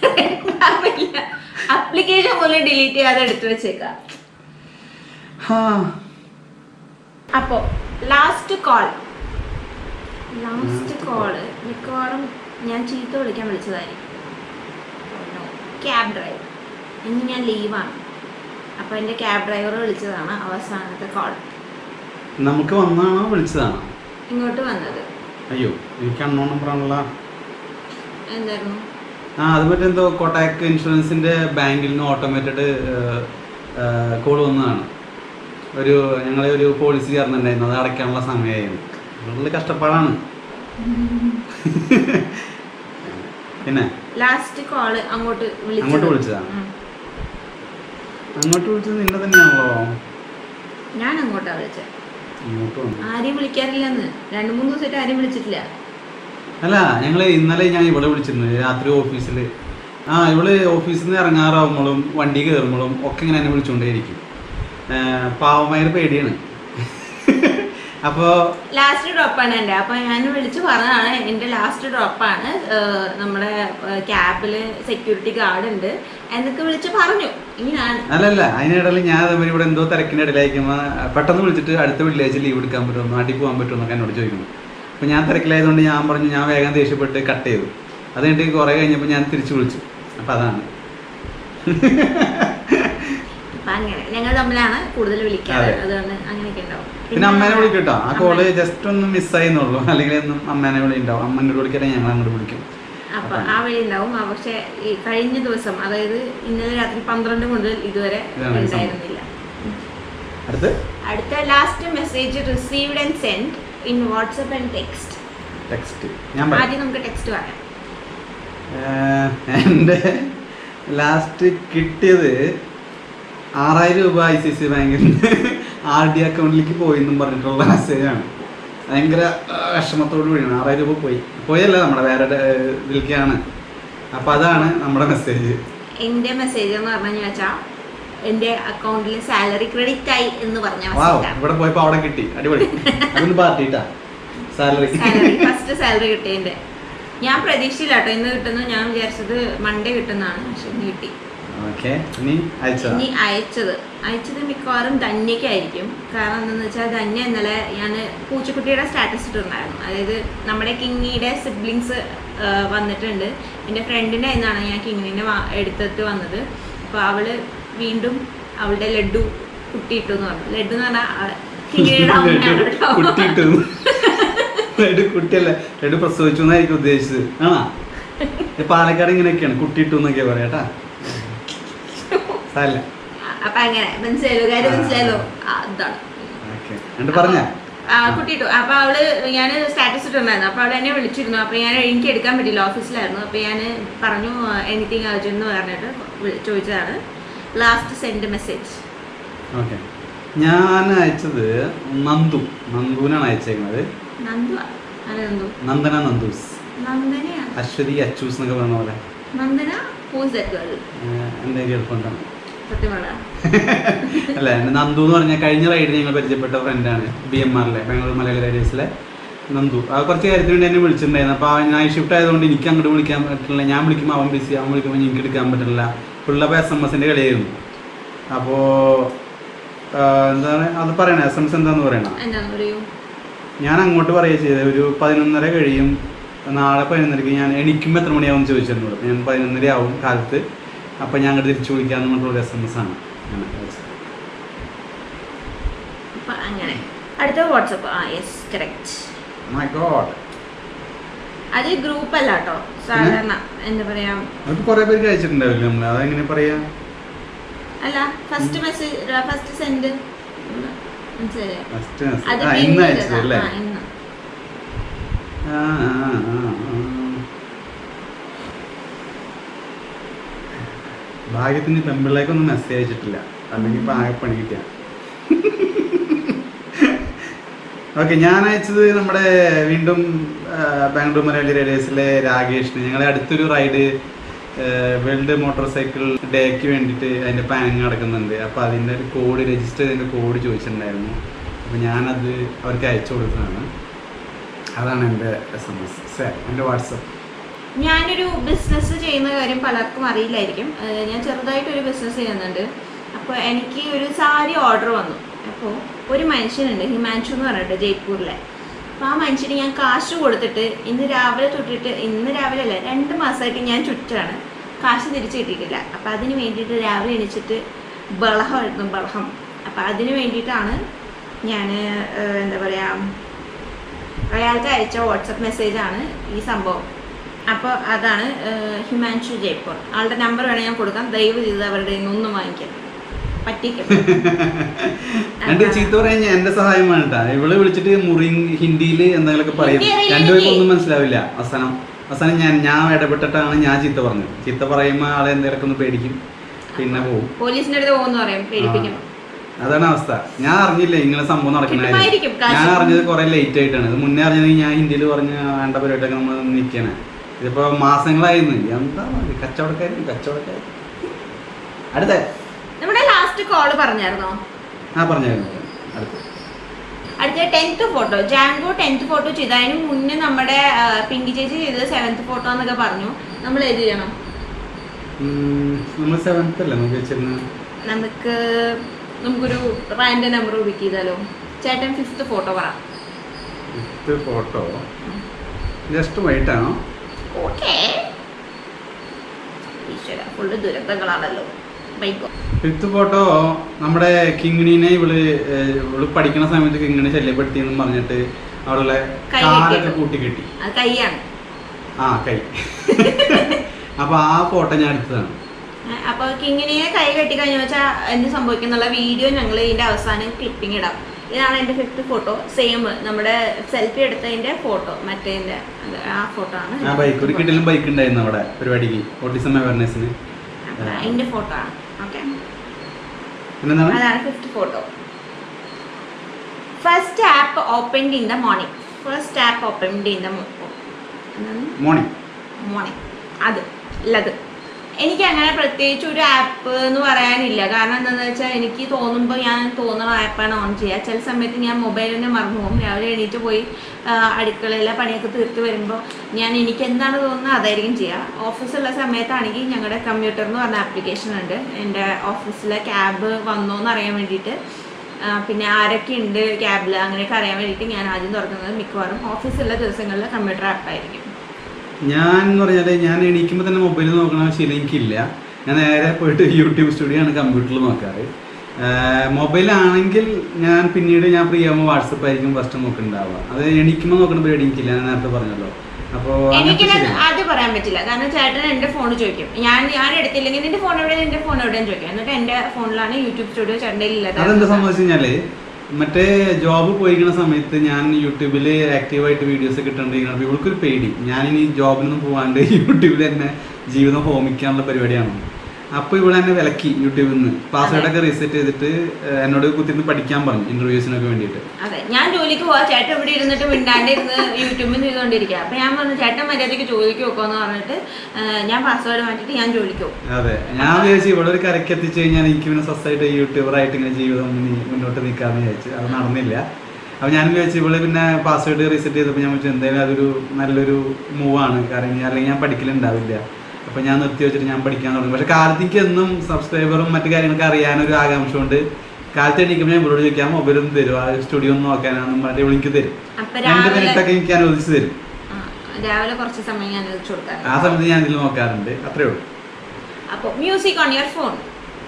അപ്ലിക്കേഷൻ പോലും ഡിലീറ്റ് ചെയ്യാതെ എടുത്തു വെച്ചേക്കാം ഹാ. അപ്പോ ലാസ്റ്റ് കോൾ ലാസ്റ്റ് കോള് മിക്കവാറും ഞാൻ ചീത്ത വിളിക്കാൻ വിളിച്ചതായിരിക്കും ക്യാബ് ഡ്രൈവർ ഇന്ന് ഞാൻ ലീവാണ് അപ്പോൾ എൻ്റെ ക്യാബ് ഡ്രൈവർ വിളിച്ചതാണ് അവസാനത്തെ കോൾ നമുക്ക് വന്നാണോ വിളിച്ചതാണോ ഇങ്ങോട്ട് വന്നത് അയ്യോ എനിക്ക് അണ്ണോൺ നമ്പറാണല്ലോ എന്തായിരുന്നു ആ അത് മറ്റെന്തോ കോട്ടാക്ക് ഇൻഷുറൻസിന്റെ ബാങ്കിൽ നിന്ന് ഓട്ടോമേറ്റഡ് കോൾ വന്നതാണ് ഒരു ഞങ്ങളെ ഒരു പോളിസി ചേർന്നിട്ടുണ്ടായിരുന്നു അത് അടയ്ക്കാനുള്ള സമയമായിരുന്നു വളരെ കഷ്ടപ്പാടാണ് പിന്നെ ലാസ്റ്റ് കോള് അങ്ങോട്ട് അങ്ങോട്ട് വിളിച്ചതാ? ഉം. അങ്ങോട്ട് വിളിച്ചത് നിന്നെ തന്നെയാണല്ലോ ഞാൻ അങ്ങോട്ടാ വിളിച്ചത് ഇങ്ങോട്ട് വന്നു ആരെയും വിളിക്കാറില്ലെന്ന് രണ്ട് മൂന്ന് ദിവസമായിട്ട് ആരെയും വിളിച്ചിട്ടില്ല അല്ല ഞങ്ങൾ ഇന്നലെ ഞാൻ ഇവിടെ വിളിച്ചിരുന്നു രാത്രി ഓഫീസിൽ ആ ഇവള് ഓഫീസിൽ നിന്ന് ഇറങ്ങാറാവുമ്പോഴും വണ്ടി കയറുമ്പോഴും ഒക്കെ ഇങ്ങനെ എന്നെ വിളിച്ചുകൊണ്ടേയിരിക്കും പാവമായൊരു പേടിയാണ് അപ്പോൾ ലാസ്റ്റ് ഡ്രോപ്പാണ് എൻ്റെ അപ്പോൾ ഞാൻ വിളിച്ച് പറഞ്ഞതാണ് എൻ്റെ ലാസ്റ്റ് ഡ്രോപ്പാണ് നമ്മുടെ ക്യാബിൽ സെക്യൂരിറ്റി ഗാർഡ് ഉണ്ട് എന്നൊക്കെ വിളിച്ച് പറഞ്ഞു ഇങ്ങനെയാണ് അല്ലല്ല അതിനിടയിൽ ഞാൻ അതേമാതിരി ഇവിടെ എന്തോ തിരക്കിൻ്റെ ഇടയിലായിരിക്കുമ്പോൾ പെട്ടെന്ന് വിളിച്ചിട്ട് അടുത്ത വെള്ളിയാഴ്ച ലീവ് എടുക്കാൻ പറ്റുമോ നാട്ടിൽ പോകാൻ പറ്റുമോ എന്നൊക്കെ എന്നോട് ചോദിക്കുന്നു അപ്പോൾ ഞാൻ തിരക്കിലായതുകൊണ്ട് ഞാൻ പറഞ്ഞു ഞാൻ വേഗം ദേഷ്യപ്പെട്ട് കട്ട് ചെയ്തു അത് കഴിഞ്ഞിട്ട് കുറേ കഴിഞ്ഞപ്പോൾ ഞാൻ തിരിച്ചു വിളിച്ചു അപ്പോൾ അതാണ് അപ്പം അങ്ങനെ ഞങ്ങൾ തമ്മിലാണ് കൂടുതൽ വിളിക്കാറ് അതെ. അതുകൊണ്ട് അങ്ങനെയൊക്കെ ഉണ്ടാവും പിന്നെ അമ്മേനെ വിളിക്കും കേട്ടോ ആ കോള് അമ്മ- ജസ്റ്റ് ഒന്ന് മിസ്സായിന്നുള്ളൂ അല്ലെങ്കിൽ ഒന്നും അമ്മേനെ വിളി ഉണ്ടാവും അമ്മേനോട് വിളിക്കല്ലേ ഞങ്ങൾ അങ്ങോട്ട് വിളിക്കും അപ്പൊ ആ വഴി ഉണ്ടാവും ആ പക്ഷെ ഈ കഴിഞ്ഞ ദിവസം അതായത് ഇന്നലെ രാത്രി പന്ത്രണ്ട് മുതൽ ഇതുവരെ ഇതാണ് ഈ സംഭവം. ഉണ്ടായിരുന്നില്ല അടുത്ത് അടുത്ത last message received and send in WhatsApp and text text ഞാൻ പറയാം ആദ്യം നമുക്ക് ടെക്സ്റ്റ് പറയാം ഏഹ്, എൻ്റെ ലാസ്റ്റ് കിട്ടിയത് ആറായിരം രൂപ ഐ സി സി ബാങ്കിൽ നിന്ന് ആർ ഡി അക്കൗണ്ടിലേക്ക് പോയി എന്നും പറഞ്ഞിട്ടുള്ള മെസ്സേജാണ് ഭയങ്കര ആ, വിഷമത്തോടു കൂടിയാണ് ആറായിരം രൂപ പോയി പോയല്ല നമ്മുടെ വേറെ ഡ- ഇതിലേക്കാണ് അപ്പൊ അതാണ് നമ്മുടെ മെസ്സേജ് എന്റെ മെസ്സേജ് എന്ന് പറഞ്ഞു വെച്ചാൽ എന്റെ അക്കൗണ്ടിൽ സാലറി ക്രെഡിറ്റ് ആയി എന്ന് പറഞ്ഞ വാവ് മെസ്സേജാണ് ഇവിടെ പോയപ്പോ അവിടെ കിട്ടി അടിപൊളി അതൊന്ന് പാർട്ടിട്ടാ സാലറി സാലറി ഫസ്റ്റ് സാലറി കിട്ടിയതിന്റെ ഞാൻ പ്രതീക്ഷയില്ല കേട്ടോ ഇന്ന് കിട്ടുന്നു ഞാൻ വിചാരിച്ചത് മൺഡേ കിട്ടുന്നതാണ് പക്ഷെ ഇന്ന് കിട്ടി ഓക്കെ ഇനി അയച്ചതാ ഇനി അയച്ചത് അയച്ചത് മിക്കവാറും ധന്യക്കായിരിക്കും കാരണം എന്താണെന്ന് വെച്ചാൽ ധന്യ ഇന്നലെ ഞാൻ പൂച്ചക്കുട്ടിയുടെ സ്റ്റാറ്റസ് ഇട്ടിട്ടുണ്ടായിരുന്നു അതായത് നമ്മുടെ കിങ്ങിയുടെ സിബ്ലിങ്സ് വന്നിട്ടുണ്ട് എൻ്റെ ഫ്രണ്ടിൻ്റെ നിന്നാണ് ഞാൻ കിങ്ങിനെ എടുത്തിട്ട് വന്നത് അപ്പോൾ അവള് വീണ്ടും അവളുടെ ലഡു കുട്ടിയിട്ടു എന്ന് പറഞ്ഞു ലഡു എന്ന് പറഞ്ഞാൽ ആ കിങ്ങിണിയുടെ അമ്മയാണ് കേട്ടോ. കുട്ടിയിട്ട് ലഡു കുട്ടിയല്ല ലഡു പ്രസവിച്ചു എന്നായിരിക്കും ഉദ്ദേശിച്ചത് ആണോ ഈ പാലക്കാട് ഇങ്ങനെയൊക്കെയാണ് കുട്ടിയിട്ടു എന്നൊക്കെ പറയാട്ടാ സാരല്ല അപ്പൊ അങ്ങനെ മനസ്സിലായല്ലോ കാര്യം മനസ്സിലായല്ലോ ആ, അതാണ് ഓക്കെ എന്നിട്ട് പറഞ്ഞ ആ, കുട്ടിയിട്ടു അപ്പൊ അവള് ഞാൻ സ്റ്റാറ്റസ് ഇട്ടിട്ടുണ്ടായിരുന്നു അപ്പൊ അവള് എന്നെ വിളിച്ചിരുന്നു അപ്പൊ ഞാൻ എനിക്ക് എടുക്കാൻ പറ്റില്ല ഓഫീസിലായിരുന്നു അപ്പൊ ഞാൻ പറഞ്ഞു എനിത്തിങ് അർജന്റ് എന്ന് പറഞ്ഞിട്ട് വിളി- ചോദിച്ചതാണ് ലാസ്റ്റ് സെൻഡ് മെസ്സേജ് ഓക്കെ ഞാൻ അയച്ചത് നന്ദു നന്ദുവിനാണ് അയച്ചേക്കുന്നത് നന്ദു അല്ല നന്ദു നന്ദന നന്ദൂസ് നന്ദനയാണ് അശ്വതി അച്ചൂസ് എന്നൊക്കെ പറഞ്ഞ പോലെ നന്ദന ഹൂസ് ദാറ്റ് ഗേൾ ഏഹ് എൻ്റെ ഗേൾഫ്രണ്ടാണ് സത്യം പറയാ അല്ല എൻ്റെ നന്ദു എന്ന് പറഞ്ഞാൽ കഴിഞ്ഞ റൈഡിൽ ഞങ്ങൾ പരിചയപ്പെട്ട ഫ്രണ്ടാണ് ബി എം ആറിലെ ബാംഗ്ലൂർ മലയാളി റൈഡേഴ്സിലെ നന്ദു ആ കുറച്ച് കാര്യത്തിന് വേണ്ടി എന്നെ വിളിച്ചിട്ടുണ്ടായിരുന്നു അപ്പോൾ അവൻ നൈറ്റ് ഷിഫ്റ്റ് ആയതുകൊണ്ട് എനിക്ക് അങ്ങോട്ട് വിളിക്കാൻ പറ്റില്ല ഞാൻ വിളിക്കുമ്പോൾ അവൻ ബിസി അവൻ വിളിക്കുമ്പോൾ എനിക്ക് എടുക്കാൻ പറ്റില്ല ഫുള്ളപ്പോൾ എസ് എം എസിൻ്റെ കളിയായിരുന്നു അപ്പോൾ എന്താണ് അത് പറയണേ എസ് എം എസ് എന്താന്ന് പറയണ എന്താന്ന് പറയൂ ഞാൻ അങ്ങോട്ട് പറയുക ചെയ്തത് ഒരു പതിനൊന്നര കഴിയും നാളെ പതിനൊന്നരക്ക് ഞാൻ എണിക്കുമ്പോൾ എത്ര മണിയാവും ചോദിച്ചിരുന്നു അപ്പോൾ ഞാൻ പതിനൊന്നര ആവും കാലത്ത് അപ്പോൾ ഞാൻ അങ്ങോട്ട് തിരിച്ചു വിളിക്കാമെന്ന് പറഞ്ഞിട്ടുള്ള എസ് എം എസ് ആണ് ഞാൻ അയച്ചത് അപ്പൊ അങ്ങനെ അടുത്ത വാട്സപ്പ് ആ യെസ് കറക്റ്റ് മൈ ഗോഡ് അത് ഗ്രൂപ്പ് അല്ല കേട്ടോ സാധാരണ എന്താ പറയാ അത് കുറേ പേർക്ക് അയച്ചിട്ടുണ്ടാവില്ലേ നമ്മൾ അതെങ്ങനെ പറയാ അല്ല ഫസ്റ്റ് മെസ്സേജ് ഫസ്റ്റ് സെൻഡ് മനസ്സിലായോ ഫസ്റ്റ് അത് ആ pin ഇന്ന് ചെയ്തതാ. അയച്ചത് അല്ലേ ആ, ഇന്ന്. ആ, ആ, ആ, ആ. ഭാഗ്യത്തിന് പെമ്പിള്ളേക്കൊന്നും മെസ്സേജ് അയച്ചിട്ടില്ല അല്ലെങ്കിൽ ഇപ്പൊ ആകെ പണി കിട്ടിയ ഓക്കെ ഞാൻ അയച്ചത് നമ്മുടെ വീണ്ടും ആ, ബാംഗ്ലൂർ മലയാളി റൈഡേഴ്സിലെ രാകേഷിന് ഞങ്ങളെ അടുത്തൊരു റൈഡ് വേൾഡ് മോട്ടോർ സൈക്കിൾ ഡേക്ക് വേണ്ടിയിട്ട് അതിൻ്റെ പ്ലാനിങ് നടക്കുന്നുണ്ട് അപ്പോൾ അതിൻ്റെ ഒരു കോഡ് രജിസ്റ്റർ ചെയ്തതിൻ്റെ കോഡ് ചോദിച്ചിട്ടുണ്ടായിരുന്നു അപ്പോൾ ഞാനത് അവർക്ക് അയച്ചു കൊടുത്തതാണ് അതാണ് എൻ്റെ എസ് എം എസ് എൻ്റെ വാട്സപ്പ് ഞാനൊരു ബിസിനസ് ചെയ്യുന്ന കാര്യം പലർക്കും അറിയില്ലായിരിക്കും ഏഹ് ഞാൻ ചെറുതായിട്ടൊരു ബിസിനസ് ചെയ്യുന്നുണ്ട് അപ്പോൾ എനിക്ക് ഒരു സാരി ഓർഡർ വന്നു അപ്പോൾ ഒരു മനുഷ്യനുണ്ട് ഹിമാൻഷു എന്ന് പറഞ്ഞിട്ട് ജയ്പൂരിലെ അപ്പോൾ ആ മനുഷ്യന് ഞാൻ കാശ് കൊടുത്തിട്ട് ഇന്ന് രാവിലെ തൊട്ടിട്ട് ഇന്ന് രാവിലെ അല്ല രണ്ട് മാസമായിട്ട് ഞാൻ ചുറ്റാണ് കാശ് തിരിച്ചു കിട്ടിയിട്ടില്ല അപ്പോൾ അതിന് വേണ്ടിയിട്ട് രാവിലെ എണീച്ചിട്ട് ബളഹമായിരുന്നു ബളഹം അപ്പോൾ അതിന് വേണ്ടിയിട്ടാണ് ഞാൻ എന്താ പറയുക അയാൾക്ക് അയച്ച വാട്സപ്പ് മെസ്സേജാണ് ഈ സംഭവം അപ്പോൾ അതാണ് ഏഹ്, ഹിമാൻഷു ജയ്പൂർ ആളുടെ നമ്പർ വേണേൽ ഞാൻ കൊടുക്കാം ദയവ് ചെയ്ത് അവരുടെ കയ്യിൽ നിന്നൊന്നും വാങ്ങിക്കാം പറ്റിക്കരുത് എന്റെ ചീത്ത പറയാൻ ഞാൻ എന്റെ സഹായം വേണ്ട ഇവള് വിളിച്ചിട്ട് മുറി ഹിന്ദിയിൽ എന്തെങ്കിലുമൊക്കെ പറയും ഹിന്ദി അറിയില്ല രണ്ടുപേർക്കും എനിക്ക്. ഒന്നും മനസ്സിലാവില്ല അവസാനം അവസാനം ഞാൻ ഞാൻ ഇടപെട്ടിട്ടാണ് ഞാൻ ചീത്ത പറഞ്ഞത് ചീത്ത പറയുമ്പോൾ ആളെ എന്തെങ്കിലുമൊക്കെ ഒന്ന് പേടിക്കും പിന്നെ പോവും പോലീസിന്റെ അടുത്ത് പോകുന്നു പറയും പേടിപ്പിക്കും അതാണ് അവസ്ഥ ഞാൻ അറിഞ്ഞില്ല ഇങ്ങനെ സംഭവം നടക്കുന്ന കാര്യം. കിട്ടുമായിരിക്കും കാശ്. ഞാൻ അറിഞ്ഞത് കുറെ ലേറ്റ് ആയിട്ടാണ് ഇത് മുന്നേ അറിഞ്ഞത് ഞാൻ ഹിന്ദിയിൽ പറഞ്ഞ വേണ്ട പരിപാടിയൊക്കെ നമ്മൾ നിൽക്കണേ ഇതിപ്പോ മാസങ്ങളായിരുന്നു എന്താ കച്ചവടക്കാരും കച്ചവടക്കാരും അടുത്ത നമ്മുടെ ലാസ്റ്റ് കോള് പറഞ്ഞായിരുന്നോ ആ പറഞ്ഞായിരുന്നു അടുത്ത അടുത്ത ടെൻത്ത് ഫോട്ടോ ജാങ്കോ ടെൻത്ത് ഫോട്ടോ ചെയ്ത് അതിന് മുന്നേ നമ്മുടെ ആ, പിങ്കി ചേച്ചി ചെയ്തത് സെവൻത്ത് ഫോട്ടോ എന്നൊക്കെ പറഞ്ഞു നമ്മൾ ഏത് ചെയ്യണം നമ്മൾ സെവൻത്ത് അല്ലേ നമുക്ക് വെച്ചിരുന്നത് നമുക്ക് നമുക്കൊരു റാൻഡ് നമ്പർ ബുക്ക് ചെയ്താലോ ചേട്ടൻ ഫിഫ്ത്ത് ഫോട്ടോ പറ ഫിഫ്ത്ത് ഫോട്ടോ ജസ്റ്റ് വൈറ്റ് ആണോ ഓക്കേ ഈശ്വര ഫുള്ള് ദുരന്തങ്ങളാണല്ലോ ബൈക്കോ ഫിഫ്ത്ത് ഫോട്ടോ നമ്മുടെ കിങ്ങിണിനെ ഇവള് ഏഹ്, ഇവള് പഠിക്കുന്ന സമയത്ത് കിങ്ങിണി ശല്യപ്പെടുത്തി എന്ന് പറഞ്ഞിട്ട് അവളുടെ കൈ കാലൊക്കെ കെട്ടിയിട്ടു. കൂട്ടി കെട്ടി അത് കൈയാണ് ആ കൈ അപ്പൊ ആ ഫോട്ടോ ഞാൻ എടുത്തതാണ് ഏഹ് അപ്പൊ കിങ്ങിനെ കൈ കെട്ടി കഴിഞ്ഞു വെച്ചാൽ എന്ത് സംഭവിക്കുന്നുള്ള വീഡിയോ ഞങ്ങൾ ഇതിന്റെ അവസാനം ക്ലിപ്പിംഗ് ഇടാം ഇതാണ് എൻ്റെ ഫിഫ്ത്ത് ഫോട്ടോ സെയിം നമ്മുടെ സെൽഫി എടുത്തതിന്റെ ഫോട്ടോ മറ്റേതിന്റെ അത് ആ ഫോട്ടോ ആണ് ആ ബൈക്ക് ഒരു കിട്ടിലും ബൈക്ക് ഉണ്ടായിരുന്നു അവിടെ പരിപാടിക്ക് ഓട്ടിസം അവയർനെസ്സിന് അപ്പൊ അതിന്റെ ഫോട്ടോ ആണ് ഓക്കെ പിന്നെന്താണ് അതാണ് fifth photo first app opened in the morning first app opened in the morning morning അത് ഉള്ളത് എനിക്ക് അങ്ങനെ പ്രത്യേകിച്ച് ഒരു ആപ്പ് എന്ന് പറയാനില്ല കാരണം എന്താണെന്ന് വെച്ചാൽ എനിക്ക് തോന്നുമ്പോൾ ഞാൻ തോന്നുന്ന ആപ്പാണ് ഓൺ ചെയ്യുക ചില സമയത്ത് ഞാൻ മൊബൈൽ തന്നെ മറന്നു പോകും രാവിലെ എണീറ്റ് പോയി ആ, അടുക്കളയിലെ പണിയൊക്കെ തീർത്ത് വരുമ്പോൾ ഞാൻ എനിക്ക് എന്താണ് തോന്നുന്നത് അതായിരിക്കും ചെയ്യുക ഓഫീസുള്ള സമയത്താണെങ്കിൽ ഞങ്ങളുടെ കമ്പ്യൂട്ടർ എന്ന് പറഞ്ഞ ആപ്ലിക്കേഷൻ ഉണ്ട് എൻ്റെ ഓഫീസിലെ ക്യാബ് വന്നോ എന്ന് അറിയാൻ വേണ്ടിയിട്ട് ആ, പിന്നെ ആരൊക്കെ ഉണ്ട് ക്യാബിൽ അങ്ങനെയൊക്കെ അറിയാൻ വേണ്ടിയിട്ട് ഞാൻ ആദ്യം തുറക്കുന്നത് മിക്കവാറും ഓഫീസുള്ള ദിവസങ്ങളിൽ കമ്പ്യൂട്ടർ ആപ്പായിരിക്കും ഞാൻ എന്ന് പറഞ്ഞാൽ ഞാൻ എണീക്കുമ്പോൾ തന്നെ മൊബൈലിൽ നോക്കണ ശീലം എനിക്കില്ല ഞാൻ നേരെ പോയിട്ട് യൂട്യൂബ് സ്റ്റുഡിയോ ആണ് കമ്പ്യൂട്ടറിൽ നോക്കാറ് മൊബൈലാണെങ്കിൽ ഞാൻ പിന്നീട് ഞാൻ ഫ്രീ ആകുമ്പോൾ വാട്സപ്പ് ആയിരിക്കും ഫസ്റ്റ് നോക്കുന്നുണ്ടാവുക അത് എണീക്കുമ്പോൾ നോക്കുന്ന പരിപാടി എനിക്കില്ല ഞാൻ നേരത്തെ പറഞ്ഞല്ലോ അപ്പോൾ എനിക്ക് അങ്ങനത്തെ ശീലം. ആദ്യം പറയാൻ പറ്റില്ല കാരണം ചേട്ടൻ എന്റെ ഫോൺ ചോദിക്കും ഞാൻ ഞാൻ എടുത്തില്ലെങ്കിൽ നിന്റെ ഫോൺ എവിടെ നിന്റെ ഫോൺ എവിടെയെന്ന് ചോദിക്കും എന്നിട്ട് എന്റെ ഫോണിലാണ് യൂട്യൂബ് സ്റ്റുഡിയോ ചേട്ടൻ്റെ അതെന്താ ഇല്ലാതെ സംഭവിച്ചു കഴിഞ്ഞാല് മറ്റേ ജോബ് പോയിരിക്കുന്ന സമയത്ത് ഞാൻ യൂട്യൂബിൽ ആക്റ്റീവായിട്ട് വീഡിയോസ് ഒക്കെ ഇട്ടുകൊണ്ടിരിക്കുന്നത് ഇവൾക്കൊരു പേടി ഞാനിനി ജോബിനൊന്നും പോവാണ്ട് യൂട്യൂബിൽ തന്നെ ജീവിതം ഹോമിക്കാനുള്ള പരിപാടിയാണ് അപ്പോൾ ഇവിടെ എന്നെ വിലക്കി യൂട്യൂബിൽ നിന്ന് പാസ്വേഡൊക്കെ റീസെറ്റ് ചെയ്തിട്ട് ഏഹ്, എന്നോട് കുത്തിരുന്ന് പഠിക്കാൻ പറഞ്ഞു ഇന്റർവ്യൂസിനൊക്കെ വേണ്ടിയിട്ട് അതെ ഞാൻ ജോലിക്ക് പോവാ ചേട്ടൻ ഇവിടെ ഇരുന്നിട്ട് മിണ്ടാണ്ട് ഇരുന്ന് യൂട്യൂബിൽ ചെയ്തുകൊണ്ടിരിക്കുക അപ്പൊ ഞാൻ പറഞ്ഞു ചേട്ടൻ മര്യാദയ്ക്ക് ജോലിക്ക് പോക്കോന്ന് പറഞ്ഞിട്ട് ആ, ഞാൻ പാസ്വേഡ് മാറ്റിയിട്ട് ഞാൻ ജോലിക്ക് പോകും അതെ ഞാൻ വിചാരിച്ചു ഇവിടെ ഒരു കരയ്ക്ക് എത്തിച്ചു കഴിഞ്ഞാൽ എനിക്ക് പിന്നെ സ്വസ്ഥമായിട്ട് യൂട്യൂബറായിട്ട് ഇങ്ങനെ ജീവിതം ഇനി മുന്നോട്ട് നിൽക്കാമെന്ന് വിചാരിച്ചു അത് നടന്നില്ല അപ്പോൾ ഞാൻ വിചാരിച്ചു ഇവിടെ പിന്നെ പാസ്വേഡ് റീസെറ്റ് ചെയ്തപ്പോൾ ഞാൻ വിചാരിച്ചു എന്തായാലും അതൊരു നല്ലൊരു മൂവാണ് കാരണം ഇനി അല്ലെങ്കിൽ ഞാൻ പഠിക്കലുണ്ടാവില്ല അപ്പോൾ ഞാൻ നിർത്തി വെച്ചിട്ട് ഞാൻ പഠിക്കാൻ തുടങ്ങി പക്ഷേ കാലത്തേക്ക് എന്നും സബ്സ്ക്രൈബറും മറ്റു കാര്യങ്ങളൊക്കെ അറിയാനൊരു ആകാംക്ഷ കൊണ്ട് കാലത്ത് എണീക്കുമ്പോൾ ഞാൻ ഇവരോട് ചോദിക്കാം മൊബൈൽ ഒന്ന് തരും ആ സ്റ്റുഡിയോ ഒന്ന് നോക്കാനാണെന്ന് പറഞ്ഞിട്ട് വിളിക്ക് തരും അപ്പൊ രണ്ട് രാവിലെ മിനിറ്റൊക്കെ എനിക്ക് അനുവദിച്ച് തരും ആ, രാവിലെ കുറച്ച് സമയം ഞാൻ വെച്ചു കൊടുക്കാം ആ സമയത്ത് ഞാൻ ഇതിൽ നോക്കാറുണ്ട് അത്രേ ഉള്ളൂ അപ്പൊ മ്യൂസിക് ഓൺ യുവർ ഫോൺ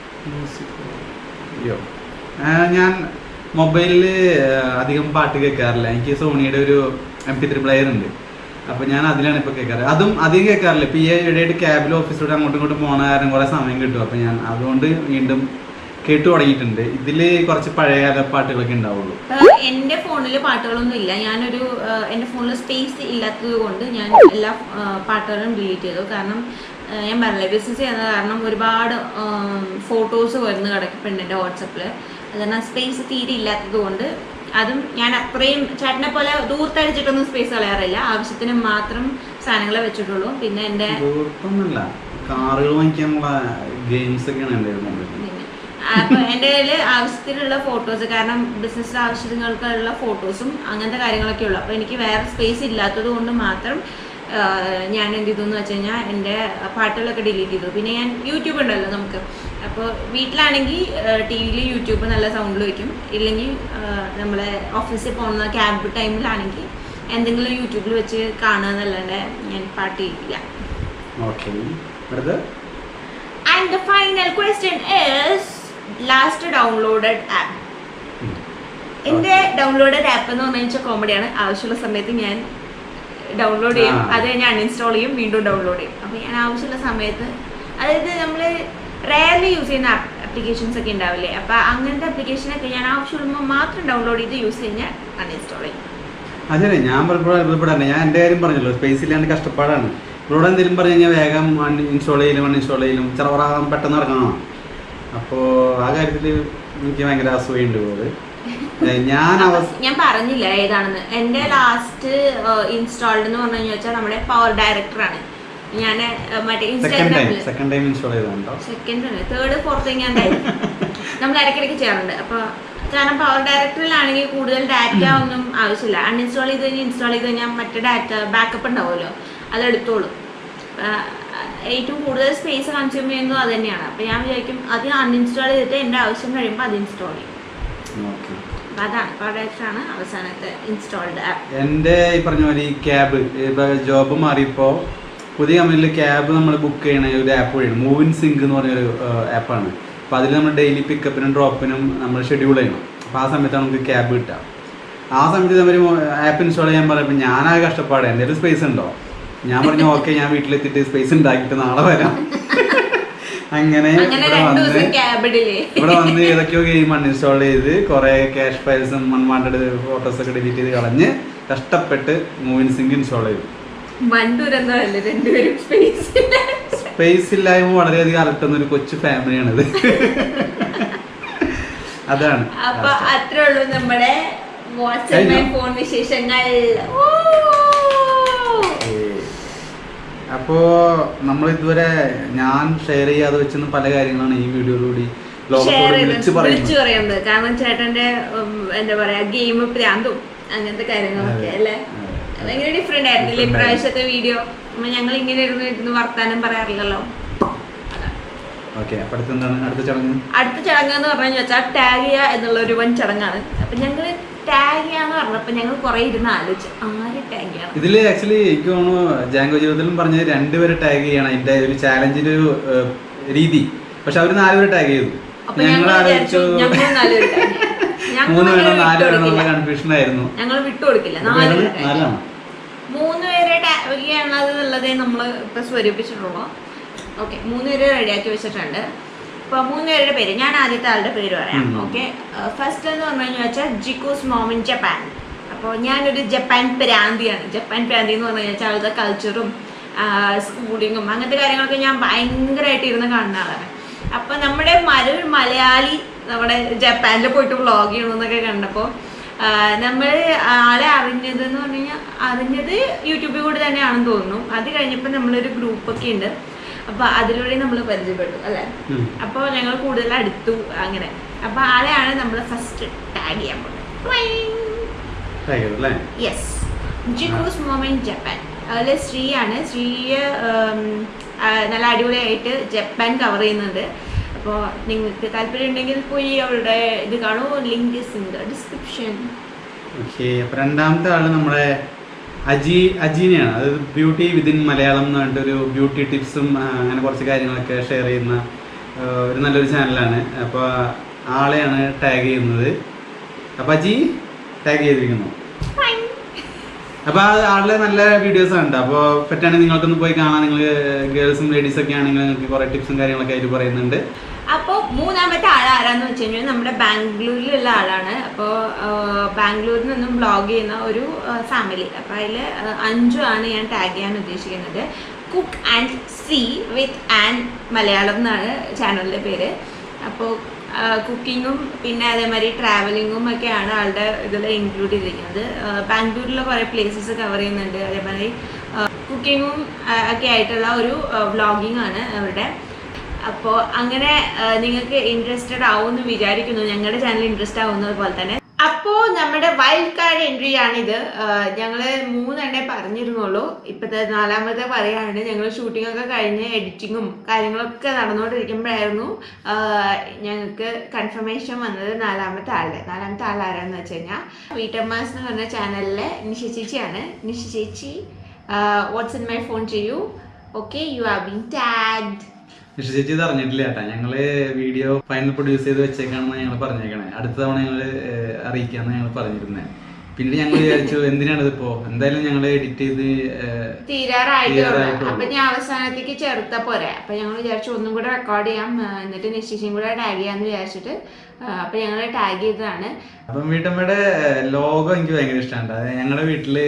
അയ്യോ ആ, ഞാൻ മൊബൈലിൽ അധികം പാട്ട് കേൾക്കാറില്ല എനിക്ക് സോണിയുടെ ഒരു എം പി ത്രീ പ്ലെയർ ഉണ്ട് അപ്പോൾ ഞാൻ അതിലാണ് ഇപ്പോൾ കേൾക്കാറ് അതും അധികം കേൾക്കാറില്ല ഇപ്പോൾ ഈ ഇടയായിട്ട് ക്യാബിൽ ഓഫീസിലൂടെ അങ്ങോട്ടും ഇങ്ങോട്ടും പോണ കാരണം കുറേ സമയം കിട്ടും അപ്പോൾ ഞാൻ അതുകൊണ്ട് വീണ്ടും കേട്ടു തുടങ്ങിയിട്ടുണ്ട് ഇതിൽ കുറച്ച് പഴയകാല പാട്ടുകളൊക്കെ ഉണ്ടാവുള്ളൂ ഇപ്പൊ എന്റെ ഫോണിൽ പാട്ടുകളൊന്നും ഇല്ല ഞാനൊരു ആ, എന്റെ ഫോണിൽ സ്പേസ് ഇല്ലാത്തത് കൊണ്ട് ഞാൻ എല്ലാ ആ, പാട്ടുകളും ഡിലീറ്റ് ചെയ്തു കാരണം ആ, ഞാൻ പറഞ്ഞില്ല ബിസിനസ് ചെയ്യുന്ന കാരണം ഒരുപാട് ഫോട്ടോസ് വരുന്ന കിടക്കുന്നുണ്ട് എൻ്റെ വാട്സപ്പിൽ അത് കാരണം സ്പേസ് തീരെ ഇല്ലാത്തത് കൊണ്ട് അതും ഞാൻ അത്രയും ചേട്ടനെ പോലെ ദൂർത്തടിച്ചിട്ടൊന്നും സ്പേസ് കളയാറില്ല ആവശ്യത്തിന് മാത്രം സാധനങ്ങളെ വെച്ചിട്ടുള്ളൂ പിന്നെ എൻ്റെ ദൂരത്തൊന്നുമല്ല കാറുകൾ വാങ്ങിക്കാനുള്ള ഗെയിംസ് ഒക്കെയാണ് എൻ്റെ മൊബൈലിൽ പിന്നെ അപ്പൊ എൻ്റെ കയ്യിൽ ആവശ്യത്തിനുള്ള ഫോട്ടോസ് കാരണം ബിസിനസ് ആവശ്യങ്ങൾക്കുള്ള ഫോട്ടോസും അങ്ങനത്തെ കാര്യങ്ങളൊക്കെ ഉള്ളു അപ്പോൾ എനിക്ക് വേറെ സ്പേസ് ഇല്ലാത്തത് കൊണ്ട് മാത്രം ആ, ഞാൻ എന്ത് ചെയ്തു എന്ന് വെച്ച് കഴിഞ്ഞാൽ എൻ്റെ പാട്ടുകളൊക്കെ ഡിലീറ്റ് ചെയ്തു പിന്നെ ഞാൻ യൂട്യൂബ് ഉണ്ടല്ലോ നമുക്ക് അപ്പോൾ വീട്ടിലാണെങ്കിൽ ടി വിയിൽ യൂട്യൂബ് നല്ല സൗണ്ടിൽ വയ്ക്കും ഇല്ലെങ്കിൽ നമ്മളെ ഓഫീസിൽ പോകുന്ന ക്യാബ് ടൈമിലാണെങ്കിൽ എന്തെങ്കിലും യൂട്യൂബിൽ വെച്ച് കാണുക എന്നല്ലാണ്ട് ഞാൻ പാട്ട് ചെയ്യില്ല ഓക്കെ അടുത്ത് And the final question is last downloaded app. ഉം. എന്റെ ഡൗൺലോഡഡ് ആപ്പ് എന്ന് പറഞ്ഞു വെച്ചാൽ കോമഡിയാണ് ആവശ്യമുള്ള സമയത്ത് ഞാൻ ഡൗൺലോഡ് ചെയ്യും ആ. അത് കഴിഞ്ഞ് അൺഇൻസ്റ്റാൾ ചെയ്യും വീണ്ടും ഡൗൺലോഡ് ചെയ്യും അപ്പോൾ ഞാൻ ആവശ്യമുള്ള സമയത്ത് അതായത് നമ്മൾ റയർലി യൂസ് ചെയ്യുന്ന ആപ്ലിക്കേഷൻസ് ഒക്കെ ഉണ്ടാവില്ലേ അപ്പോൾ അങ്ങനത്തെ ആപ്ലിക്കേഷനൊക്കെ ഞാൻ ആവശ്യമുള്ളപ്പോൾ മാത്രം ഡൗൺലോഡ് ചെയ്ത് യൂസ് കഴിഞ്ഞാൽ അൺഇൻസ്റ്റാൾ ചെയ്യും അതെ ഞാൻ പലപ്പോഴും അത്ഭുതപ്പെടാറുണ്ട് ഞാൻ എൻ്റെ കാര്യം പറഞ്ഞല്ലോ സ്പേസ് ഇല്ലാണ്ട് കഷ്ടപ്പാടാണ് ഇവിടെ എന്തെങ്കിലും പറഞ്ഞു കഴിഞ്ഞാൽ വേഗം ഇൻസ്റ്റാൾ ചെയ്യലും അൺഇൻസ്റ്റാൾ ചെയ്യലും ചെറവറാകാൻ പെട്ടെന്ന് ഇറങ്ങണം അപ്പോൾ ആ കാര്യത്തിൽ എനിക്ക് ഭയങ്കര അസൂയുണ്ട് പോയത് ഞാൻ അവസ് ഞാൻ പറഞ്ഞില്ല ഏതാണെന്ന് എൻ്റെ ലാസ്റ്റ് ഇൻസ്റ്റാൾഡ് എന്ന് പറഞ്ഞു വെച്ചാൽ നമ്മുടെ പവർ ഡയറക്ടർ ആണ് ഞാൻ മറ്റേ സെക്കൻഡ് ടൈം ഇൻസ്റ്റാഗ്രാമിൽ സെക്കൻഡ് ടൈം ഇൻസ്റ്റാൾ ചെയ്തോ സെക്കൻഡ് ആണ് തേർഡ് ഫോർത്ത് ഞാൻ നമ്മൾ ഇടയ്ക്കിടയ്ക്ക് ചെയ്യാറുണ്ട് അപ്പോൾ കാരണം പവർ ഡയറക്ടറിലാണെങ്കിൽ കൂടുതൽ ഡാറ്റ ഒന്നും ആവശ്യമില്ല അൺഇൻസ്റ്റാൾ ചെയ്ത് കഴിഞ്ഞാൽ ഇൻസ്റ്റാൾ ചെയ്ത് കഴിഞ്ഞാൽ മറ്റേ ഡാറ്റ ബാക്കപ്പ് ഉണ്ടാവുമല്ലോ അത് എടുത്തോളും ആ, ഏറ്റവും കൂടുതൽ സ്പേസ് കൺസ്യൂം ചെയ്യുന്നത് അത് തന്നെയാണ് അപ്പോൾ ഞാൻ വിചാരിക്കും അത് അൺഇൻസ്റ്റാൾ ചെയ്തിട്ട് എൻ്റെ ആവശ്യം കഴിയുമ്പോൾ അത് ഇൻസ്റ്റാൾ ചെയ്യും ഓക്കെ അപ്പോൾ അതാണ് പവർ ഡയറക്ടറാണ് അവസാനത്തെ ഇൻസ്റ്റാൾഡ് ആപ്പ് എൻ്റെ ഈ പറഞ്ഞ പോലെ ഈ ക്യാബ് ഇപ്പോൾ ജോബ് മാറിയപ്പോൾ പുതിയ കമ്പനിയിൽ ക്യാബ് നമ്മൾ ബുക്ക് ചെയ്യണ ഒരു ആപ്പ് വഴിയാണ് മൂവിൻ സിങ്ക് എന്ന് പറഞ്ഞൊരു ആപ്പാണ് അപ്പോൾ അതിൽ നമ്മൾ ഡെയിലി പിക്കപ്പിനും ഡ്രോപ്പിനും നമ്മൾ ഷെഡ്യൂൾ ചെയ്യണം അപ്പോൾ ആ സമയത്താണ് നമുക്ക് ക്യാബ് കിട്ടുക ആ സമയത്ത് നമ്മൾ ആപ്പ് ഇൻസ്റ്റാൾ ചെയ്യാൻ പറയുമ്പോൾ ഞാനാകെ കഷ്ടപ്പാട് എൻ്റെ ഒരു സ്പേസ് ഉണ്ടോ ഞാൻ പറഞ്ഞു ഓക്കെ ഞാൻ വീട്ടിലെത്തിയിട്ട് സ്പേസ് ഉണ്ടാക്കിയിട്ട് നാളെ വരാം അങ്ങനെ അങ്ങനെ ഇവിടെ രണ്ടു വന്ന് ദിവസം ക്യാബ് ഡിലേ ഇവിടെ വന്ന് ഏതൊക്കെയോ ഗെയിം അൺഇൻസ്റ്റാൾ ചെയ്ത് കുറേ ക്യാഷ് ഫയൽസും അൺവാണ്ടഡ് ഫോട്ടോസ് ഒക്കെ ഡിലീറ്റ് ചെയ്ത് കളഞ്ഞ് കഷ്ടപ്പെട്ട് മൂവിൻ സിങ്ക് ഇൻസ്റ്റാൾ ചെയ്തു വൻ ദുരന്തമല്ലേ രണ്ടുപേരും സ്പേസ് സ്പേസ് ഇല്ലായ്മ വളരെയധികം അലട്ടുന്ന ഒരു കൊച്ചു ഫാമിലിയാണിത് അതാണ് അപ്പൊ അത്രേ ഉള്ളൂ നമ്മുടെ വാട്സ്ആപ്പ് കഴിഞ്ഞോ? ഫോൺ വിശേഷങ്ങൾ ഓ! അപ്പോ നമ്മൾ ഇതുവരെ ഞാൻ ഷെയർ ചെയ്യാതെ വെച്ചിരുന്ന പല കാര്യങ്ങളാണ് ഈ വീഡിയോയിലൂടെ ഷെയർ ലോകത്തോട് ചെയ്ത് വിളിച്ചു വിളിച്ചു പറയുന്നത് പറയുന്നത് കാരണം ചേട്ടന്റെ ഉം, എന്താ പറയാ ഗെയിം പ്രാന്തും അങ്ങനത്തെ കാര്യങ്ങളൊക്കെ അതെ. അല്ലേ അതെ. ഭയങ്കര ഡിഫറെന്റ് ആയിരുന്നില്ലേ Different ഇപ്രാവശ്യത്തെ വീഡിയോ ഞങ്ങൾ ഇങ്ങനെ ഇരുന്ന് ഇരുന്ന് വർത്താനം പറയാറില്ലല്ലോ അതാ. ഓക്കെ അപ്പൊ അടുത്ത് എന്താണ് അടുത്ത ചടങ്ങ് അടുത്ത ചടങ്ങ് എന്ന് പറഞ്ഞു വെച്ചാൽ ടാഗ് ചെയ്യുക എന്നുള്ള ഒരു വൻ ചടങ്ങാണ് അപ്പൊ ഞങ്ങൾ ടാഗ് ചെയ്യാന്ന് പറഞ്ഞപ്പോ ഞങ്ങൾ കുറെ ഇരുന്ന് ആലോചിച്ചു ആര് ടാഗ് ചെയ്യണം ഇതില് ആക്ച്വലി എനിക്ക് തോന്നുന്നു ജാങ്കോ ജീവിതത്തിലും പറഞ്ഞത് രണ്ടുപേരെ ടാഗ് ചെയ്യണം അതിന്റെ ഒരു ചാലഞ്ചിന്റെ ഒരു ഏഹ്, രീതി പക്ഷെ അവര് നാലുപേരെ ടാഗ് ചെയ്തു അപ്പൊ ഞങ്ങൾ ഞങ്ങൾ ആലോചിച്ചു ഞങ്ങൾ നാലുപേര് tag ചെയ്യും. ഞങ്ങൾ മൂന്ന് വേണോ അങ്ങനെ നാല് വേണോ എന്നുള്ള വിട്ടുകൊടുക്കില്ല. കൺഫ്യൂഷൻ ആയിരുന്നു ഞങ്ങൾ വിട്ടുകൊടുക്കില്ല ഇപ്പൊ നാല് ഏതാണ്? പേരെ tag ചെയ്യും. നാലാണോ മൂന്ന് പേരെ ടാഗ് ചെയ്യണത് എന്നുള്ളതേ നമ്മൾ ഇപ്പൊ സ്വരൂപിച്ചിട്ടുള്ളൂ ഓക്കെ മൂന്ന് പേര് റെഡിയാക്കി വെച്ചിട്ടുണ്ട് അപ്പൊ മൂന്ന് പേരുടെ പേര് ഞാൻ ആദ്യത്തെ ആളുടെ പേര് പറയാം ഉം. ഓക്കെ ഫസ്റ്റ് എന്ന് പറഞ്ഞു വെച്ചാൽ ജിക്കോസ് മോം ഇൻ ജപ്പാൻ അപ്പോൾ ഞാനൊരു ജപ്പാൻ പ്രാന്തിയാണ് ജപ്പാൻ പ്രാന്തി എന്ന് പറഞ്ഞു വെച്ചാൽ അവളുടെ കൾച്ചറും സ്കൂളിങ്ങും അങ്ങനത്തെ കാര്യങ്ങളൊക്കെ ഞാൻ ഭയങ്കരമായിട്ട് ഇരുന്ന് കാണുന്ന ആളാണ് അപ്പൊ നമ്മുടെ മരു മലയാളി നമ്മുടെ ജപ്പാനിൽ പോയിട്ട് വ്ളോഗ് ചെയ്യണമെന്നൊക്കെ കണ്ടപ്പോൾ നമ്മൾ ആളെ അറിഞ്ഞത് എന്ന് പറഞ്ഞു കഴിഞ്ഞാൽ അറിഞ്ഞത് യൂട്യൂബിൽ കൂടെ തന്നെയാണെന്ന് തോന്നുന്നു അത് കഴിഞ്ഞപ്പോൾ നമ്മളൊരു ഗ്രൂപ്പൊക്കെ ഉണ്ട് അപ്പൊ അതിലൂടെ നമ്മൾ പരിചയപ്പെട്ടു അല്ലേ ഉം. അപ്പോൾ ഞങ്ങൾ കൂടുതൽ അടുത്തു അങ്ങനെ അപ്പൊ ആളെയാണ് നമ്മൾ ഫസ്റ്റ് ടാഗ് ചെയ്യാൻ പോകുന്നത് ടാഗ് ചെയ്തു അല്ലേ യെസ് ജിക്കൂസ് മോമൻ ജപ്പാൻ അതിൽ ശ്രീയാണ് ശ്രീ നല്ല അടിപൊളിയായിട്ട് ജപ്പാൻ കവർ ചെയ്യുന്നുണ്ട് അപ്പോൾ നിങ്ങൾക്ക് താല്പര്യം ഉണ്ടെങ്കിൽ പോയി അവരുടെ ഇത് കാണൂ link is in the description okay അപ്പൊ രണ്ടാമത്തെ ആള് നമ്മുടെ അജി അജീനയാണ് അത് ബ്യൂട്ടി വിതിൻ മലയാളം എന്ന് പറഞ്ഞിട്ട് ഒരു ബ്യൂട്ടി ടിപ്സും ആ, അങ്ങനെ കുറച്ച് കാര്യങ്ങളൊക്കെ ഷെയർ ചെയ്യുന്ന ആ, ഒരു നല്ലൊരു ചാനലാണ് അപ്പോൾ ആളെയാണ് ടാഗ് ചെയ്യുന്നത് അപ്പൊ അജി ടാഗ് ചെയ്തിരിക്കുന്നു അപ്പൊ ആ ആളുടെ നല്ല വീഡിയോസ് ഉണ്ട് അപ്പോൾ പറ്റുകയാണെങ്കിൽ നിങ്ങൾക്കൊന്ന് പോയി കാണാൻ നിങ്ങൾ ഗേൾസും ലേഡീസ് ഒക്കെ ആണെങ്കിൽ നിങ്ങൾക്ക് കുറെ ടിപ്സും കാര്യങ്ങളൊക്കെ അതിൽ പറയുന്നുണ്ട് അപ്പോൾ മൂന്നാമത്തെ ആൾ ആരാന്ന് വെച്ച് കഴിഞ്ഞാൽ നമ്മുടെ ബാംഗ്ലൂരിലുള്ള ആളാണ് അപ്പോൾ ബാംഗ്ലൂരിൽ നിന്നും ബ്ലോഗ് ചെയ്യുന്ന ഒരു ഫാമിലി അപ്പോൾ അതിൽ അഞ്ചു ആണ് ഞാൻ ടാഗ് ചെയ്യാൻ ഉദ്ദേശിക്കുന്നത് cook and see with and Malayalam എന്നാണ് ചാനലിൻ്റെ പേര് അപ്പോൾ കുക്കിങ്ങും പിന്നെ അതേമാതിരി ട്രാവലിങ്ങും ഒക്കെയാണ് ആളുടെ ഇതിൽ ഇൻക്ലൂഡ് ചെയ്തിരിക്കുന്നത് ബാംഗ്ലൂരിലെ കുറേ പ്ലേസസ് കവർ ചെയ്യുന്നുണ്ട് അതേമാതിരി കുക്കിങ്ങും ഒക്കെ ആയിട്ടുള്ള ഒരു വ്ളോഗിങ് ആണ് അവരുടെ അപ്പോൾ അങ്ങനെ നിങ്ങൾക്ക് ഇൻട്രസ്റ്റഡ് ആവുമെന്ന് വിചാരിക്കുന്നു ഞങ്ങളുടെ ചാനൽ ഇൻട്രസ്റ്റ് ആവുന്നത് പോലെ തന്നെ അപ്പോൾ നമ്മുടെ വൈൽഡ് കാർഡ് എൻട്രി ആണിത് ഞങ്ങൾ മൂന്നെണ്ണേ പറഞ്ഞിരുന്നുള്ളൂ ഇപ്പോഴത്തെ നാലാമത്തെ പറയാണ് ഞങ്ങൾ ഷൂട്ടിംഗ് ഒക്കെ കഴിഞ്ഞ് എഡിറ്റിങ്ങും കാര്യങ്ങളൊക്കെ നടന്നുകൊണ്ടിരിക്കുമ്പോഴായിരുന്നു ഞങ്ങൾക്ക് കൺഫർമേഷൻ വന്നത് നാലാമത്തെ ആളുടെ നാലാമത്തെ ആൾ ആരാന്ന് വെച്ച് കഴിഞ്ഞാൽ വീട്ടമ്മാസ് എന്ന് പറഞ്ഞ ചാനലിലെ നിഷ ചേച്ചിയാണ് നിഷ ചേച്ചി വാട്സ് ഇൻ മൈ ഫോൺ ചെയ്യൂ okay you are been tagged Nisha ചേച്ചി ഇത് അറിഞ്ഞിട്ടില്ല കേട്ടാ ഞങ്ങള് വീഡിയോ ഫൈനൽ പ്രൊഡ്യൂസ് ചെയ്ത് വെച്ചേക്കാണെന്ന് ഞങ്ങൾ പറഞ്ഞേക്കണേ അടുത്ത തവണ ഞങ്ങൾ അറിയിക്കാന്ന് ഞങ്ങൾ പറഞ്ഞിരുന്നേ പിന്നീട് ഞങ്ങൾ വിചാരിച്ചു എന്തിനാണ് ഇതിപ്പോ എന്തായാലും ഞങ്ങൾ എഡിറ്റ് ചെയ്ത് ഏഹ്, തീരാറായിട്ടുള്ളൂ തീരാറായിട്ടുള്ളൂ. അപ്പൊ ഞാൻ അവസാനത്തേക്ക് ചേർത്ത പോരെ അപ്പൊ ഞങ്ങൾ വിചാരിച്ചു ഒന്നും കൂടെ റെക്കോർഡ് ചെയ്യാം ആ, എന്നിട്ട് നിശ്ചയിച്ചും കൂടെ ടാഗ് ചെയ്യാന്ന് വിചാരിച്ചിട്ട് ആ, അപ്പൊ ഞങ്ങൾ ടാഗ് ചെയ്തതാണ് അപ്പം വീട്ടമ്മയുടെ ലോഗോ എനിക്ക് ഭയങ്കര ഇഷ്ടമാണ് അതായത് ഞങ്ങളുടെ വീട്ടില്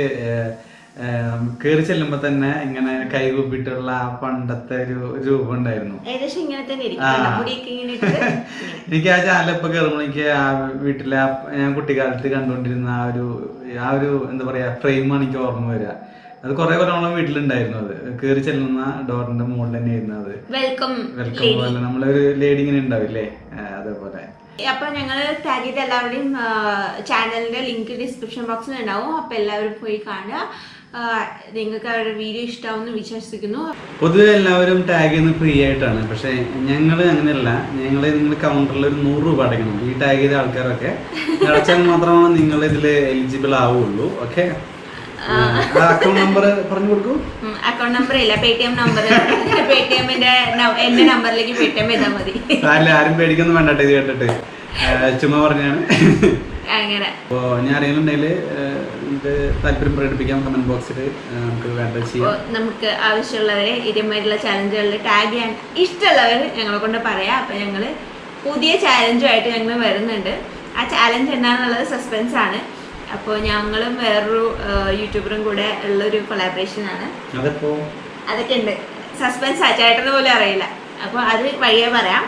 കയറി ചെല്ലുമ്പോ തന്നെ ഇങ്ങനെ കൈകൂപ്പിട്ടുള്ള ആ പണ്ടത്തെ ഒരു രൂപം ഉണ്ടായിരുന്നു ഏകദേശം ഇങ്ങനെ തന്നെ ആ. ഇരിക്കും മുടിയൊക്കെ ഇങ്ങനെ ഇട്ടിട്ട് ഇങ്ങനെ. എനിക്ക് ആ ചാനൽ ഇപ്പൊ കയറുമ്പോൾ എനിക്ക് ആ വീട്ടിലെ ആ ഞാൻ കുട്ടിക്കാലത്ത് കണ്ടുകൊണ്ടിരുന്ന ആ ഒരു ആ ഒരു എന്താ പറയാ ഫ്രെയിമാണ് എനിക്ക് ഓർമ്മ വരിക അത് കുറെ കൊല്ലം വീട്ടിലുണ്ടായിരുന്നു അത് കയറി ചെല്ലുന്ന ഡോറിന്റെ മുകളിൽ തന്നെ ആയിരുന്നു അത് വെൽക്കം വെൽക്കം ലേഡി പോലെ നമ്മളൊരു ലേഡി ഇങ്ങനെ ഉണ്ടാവില്ലേ ആ, അതേപോലെ അപ്പൊ ഞങ്ങൾ ടാഗ് ചെയ്ത എല്ലാവരുടെയും ചാനലിന്റെ ലിങ്ക് ഡിസ്ക്രിപ്ഷൻ ബോക്സിൽ ഉണ്ടാവും അപ്പൊ എല്ലാവരും പോയി കാണുക ആ, നിങ്ങൾക്ക് അവരുടെ വീഡിയോ ഇഷ്ടാവുമെന്ന് വിശ്വസിക്കുന്നു പൊതുവെ എല്ലാവരും ടാഗ് ചെയ്യുന്നത് ഫ്രീ ആയിട്ടാണ് പക്ഷെ ഞങ്ങൾ അങ്ങനെയല്ല ഞങ്ങൾ നിങ്ങൾ കൗണ്ടറിൽ ഒരു നൂറ് രൂപ അടയ്ക്കണം ഈ ടാഗ് ചെയ്ത ആൾക്കാരൊക്കെ അടച്ചാൽ മാത്രമാണ് നിങ്ങൾ ഇതിൽ എലിജിബിൾ ആവുള്ളൂ ഓക്കെ അക്കൗണ്ട് നമ്പർ പറഞ്ഞു കൊടുക്കൂ അക്കൗണ്ട് നമ്പർ ഇല്ല Paytm number Paytm എമ്മിന്റെ എന്റെ നമ്പറിലേക്ക് പേ ടി എം ചെയ്താൽ മതി അല്ല ആരും പേടിക്കൊന്നും വേണ്ടട്ടെ ഇത് കേട്ടിട്ട് ആ, ചുമ്മാ പറഞ്ഞാണ് അങ്ങനെ അപ്പോൾ ഞാൻ അറിയുന്നുണ്ടെങ്കിൽ ഇത് താല്പര്യം പ്രകടിപ്പിക്കാം കമന്റ് ബോക്സിൽ നമുക്ക് വേണ്ടത് അപ്പോ ചെയ്യാം നമുക്ക് ആവശ്യമുള്ളവരെ ഇതേമാതിരിയുള്ള ചാലഞ്ചുകളിൽ ടാഗ് ചെയ്യാൻ ഇഷ്ടമുള്ളവർ ഞങ്ങളെ കൊണ്ട് പറയാം അപ്പൊ ഞങ്ങള് പുതിയ ചാലഞ്ചുമായിട്ട് ഞങ്ങൾ വരുന്നുണ്ട് ആ ചാലഞ്ച് എന്താണെന്നുള്ളത് സസ്പെൻസ് ആണ് അപ്പോൾ ഞങ്ങളും വേറൊരു യൂട്യൂബറും കൂടെ ഉള്ളൊരു കൊളാബറേഷൻ ആണ് അതിപ്പോ അതൊക്കെ ഉണ്ട് സസ്പെൻസ് ആ ചേട്ടന് പോലും അറിയില്ല അപ്പോൾ അത് വഴിയെ പറയാം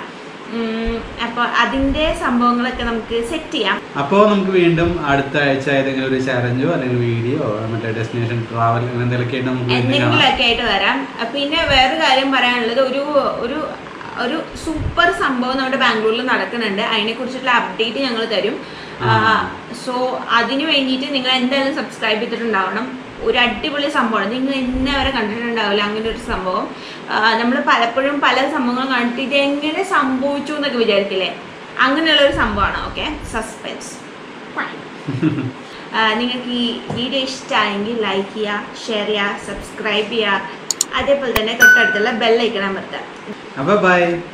അപ്പോൾ അതിൻ്റെ സംഭവങ്ങളൊക്കെ നമുക്ക് സെറ്റ് ചെയ്യാം അപ്പോൾ നമുക്ക് വീണ്ടും അടുത്ത ആഴ്ച ഏതെങ്കിലും ഒരു ചാലഞ്ചോ അല്ലെങ്കിൽ വീഡിയോ മറ്റേ ഡെസ്റ്റിനേഷൻ ട്രാവൽ അങ്ങനെ എന്തെങ്കിലുമൊക്കെ ആയിട്ട് നമുക്ക് വീണ്ടും കാണാം എന്തെങ്കിലുമൊക്കെ ആയിട്ട് വരാം അഹ് പിന്നെ വേറെ കാര്യം പറയാനുള്ളത് ഒരു ഒരു ഒരു സൂപ്പർ സംഭവം നമ്മുടെ ബാംഗ്ലൂരിൽ നടക്കുന്നുണ്ട് അതിനെ കുറിച്ചിട്ടുള്ള അപ്ഡേറ്റ് ഞങ്ങൾ തരും സോ അതിന് വേണ്ടിയിട്ട് നിങ്ങൾ എന്തായാലും സബ്സ്ക്രൈബ് ചെയ്തിട്ടുണ്ടാവണം ഒരു അടിപൊളി സംഭവമാണ് നിങ്ങൾ ഇന്നേ വരെ കണ്ടിട്ടുണ്ടാവില്ല അങ്ങനെ ഒരു സംഭവം നമ്മൾ പലപ്പോഴും പല സംഭവങ്ങളും കണ്ടിട്ട് ഇത് എങ്ങനെ സംഭവിച്ചു എന്നൊക്കെ വിചാരിക്കില്ലേ അങ്ങനെയുള്ള ഒരു സംഭവമാണ് ഓക്കെ സസ്പെൻസ് നിങ്ങൾക്ക് ഈ വീഡിയോ ഇഷ്ടമായെങ്കിൽ ലൈക്ക് ചെയ്യുക ഷെയർ ചെയ്യുക സബ്സ്ക്രൈബ് ചെയ്യുക അതേപോലെ തന്നെ തൊട്ടടുത്തുള്ള ബെല്ലൈക്കണം അമർത്തുക അപ്പോൾ ബൈ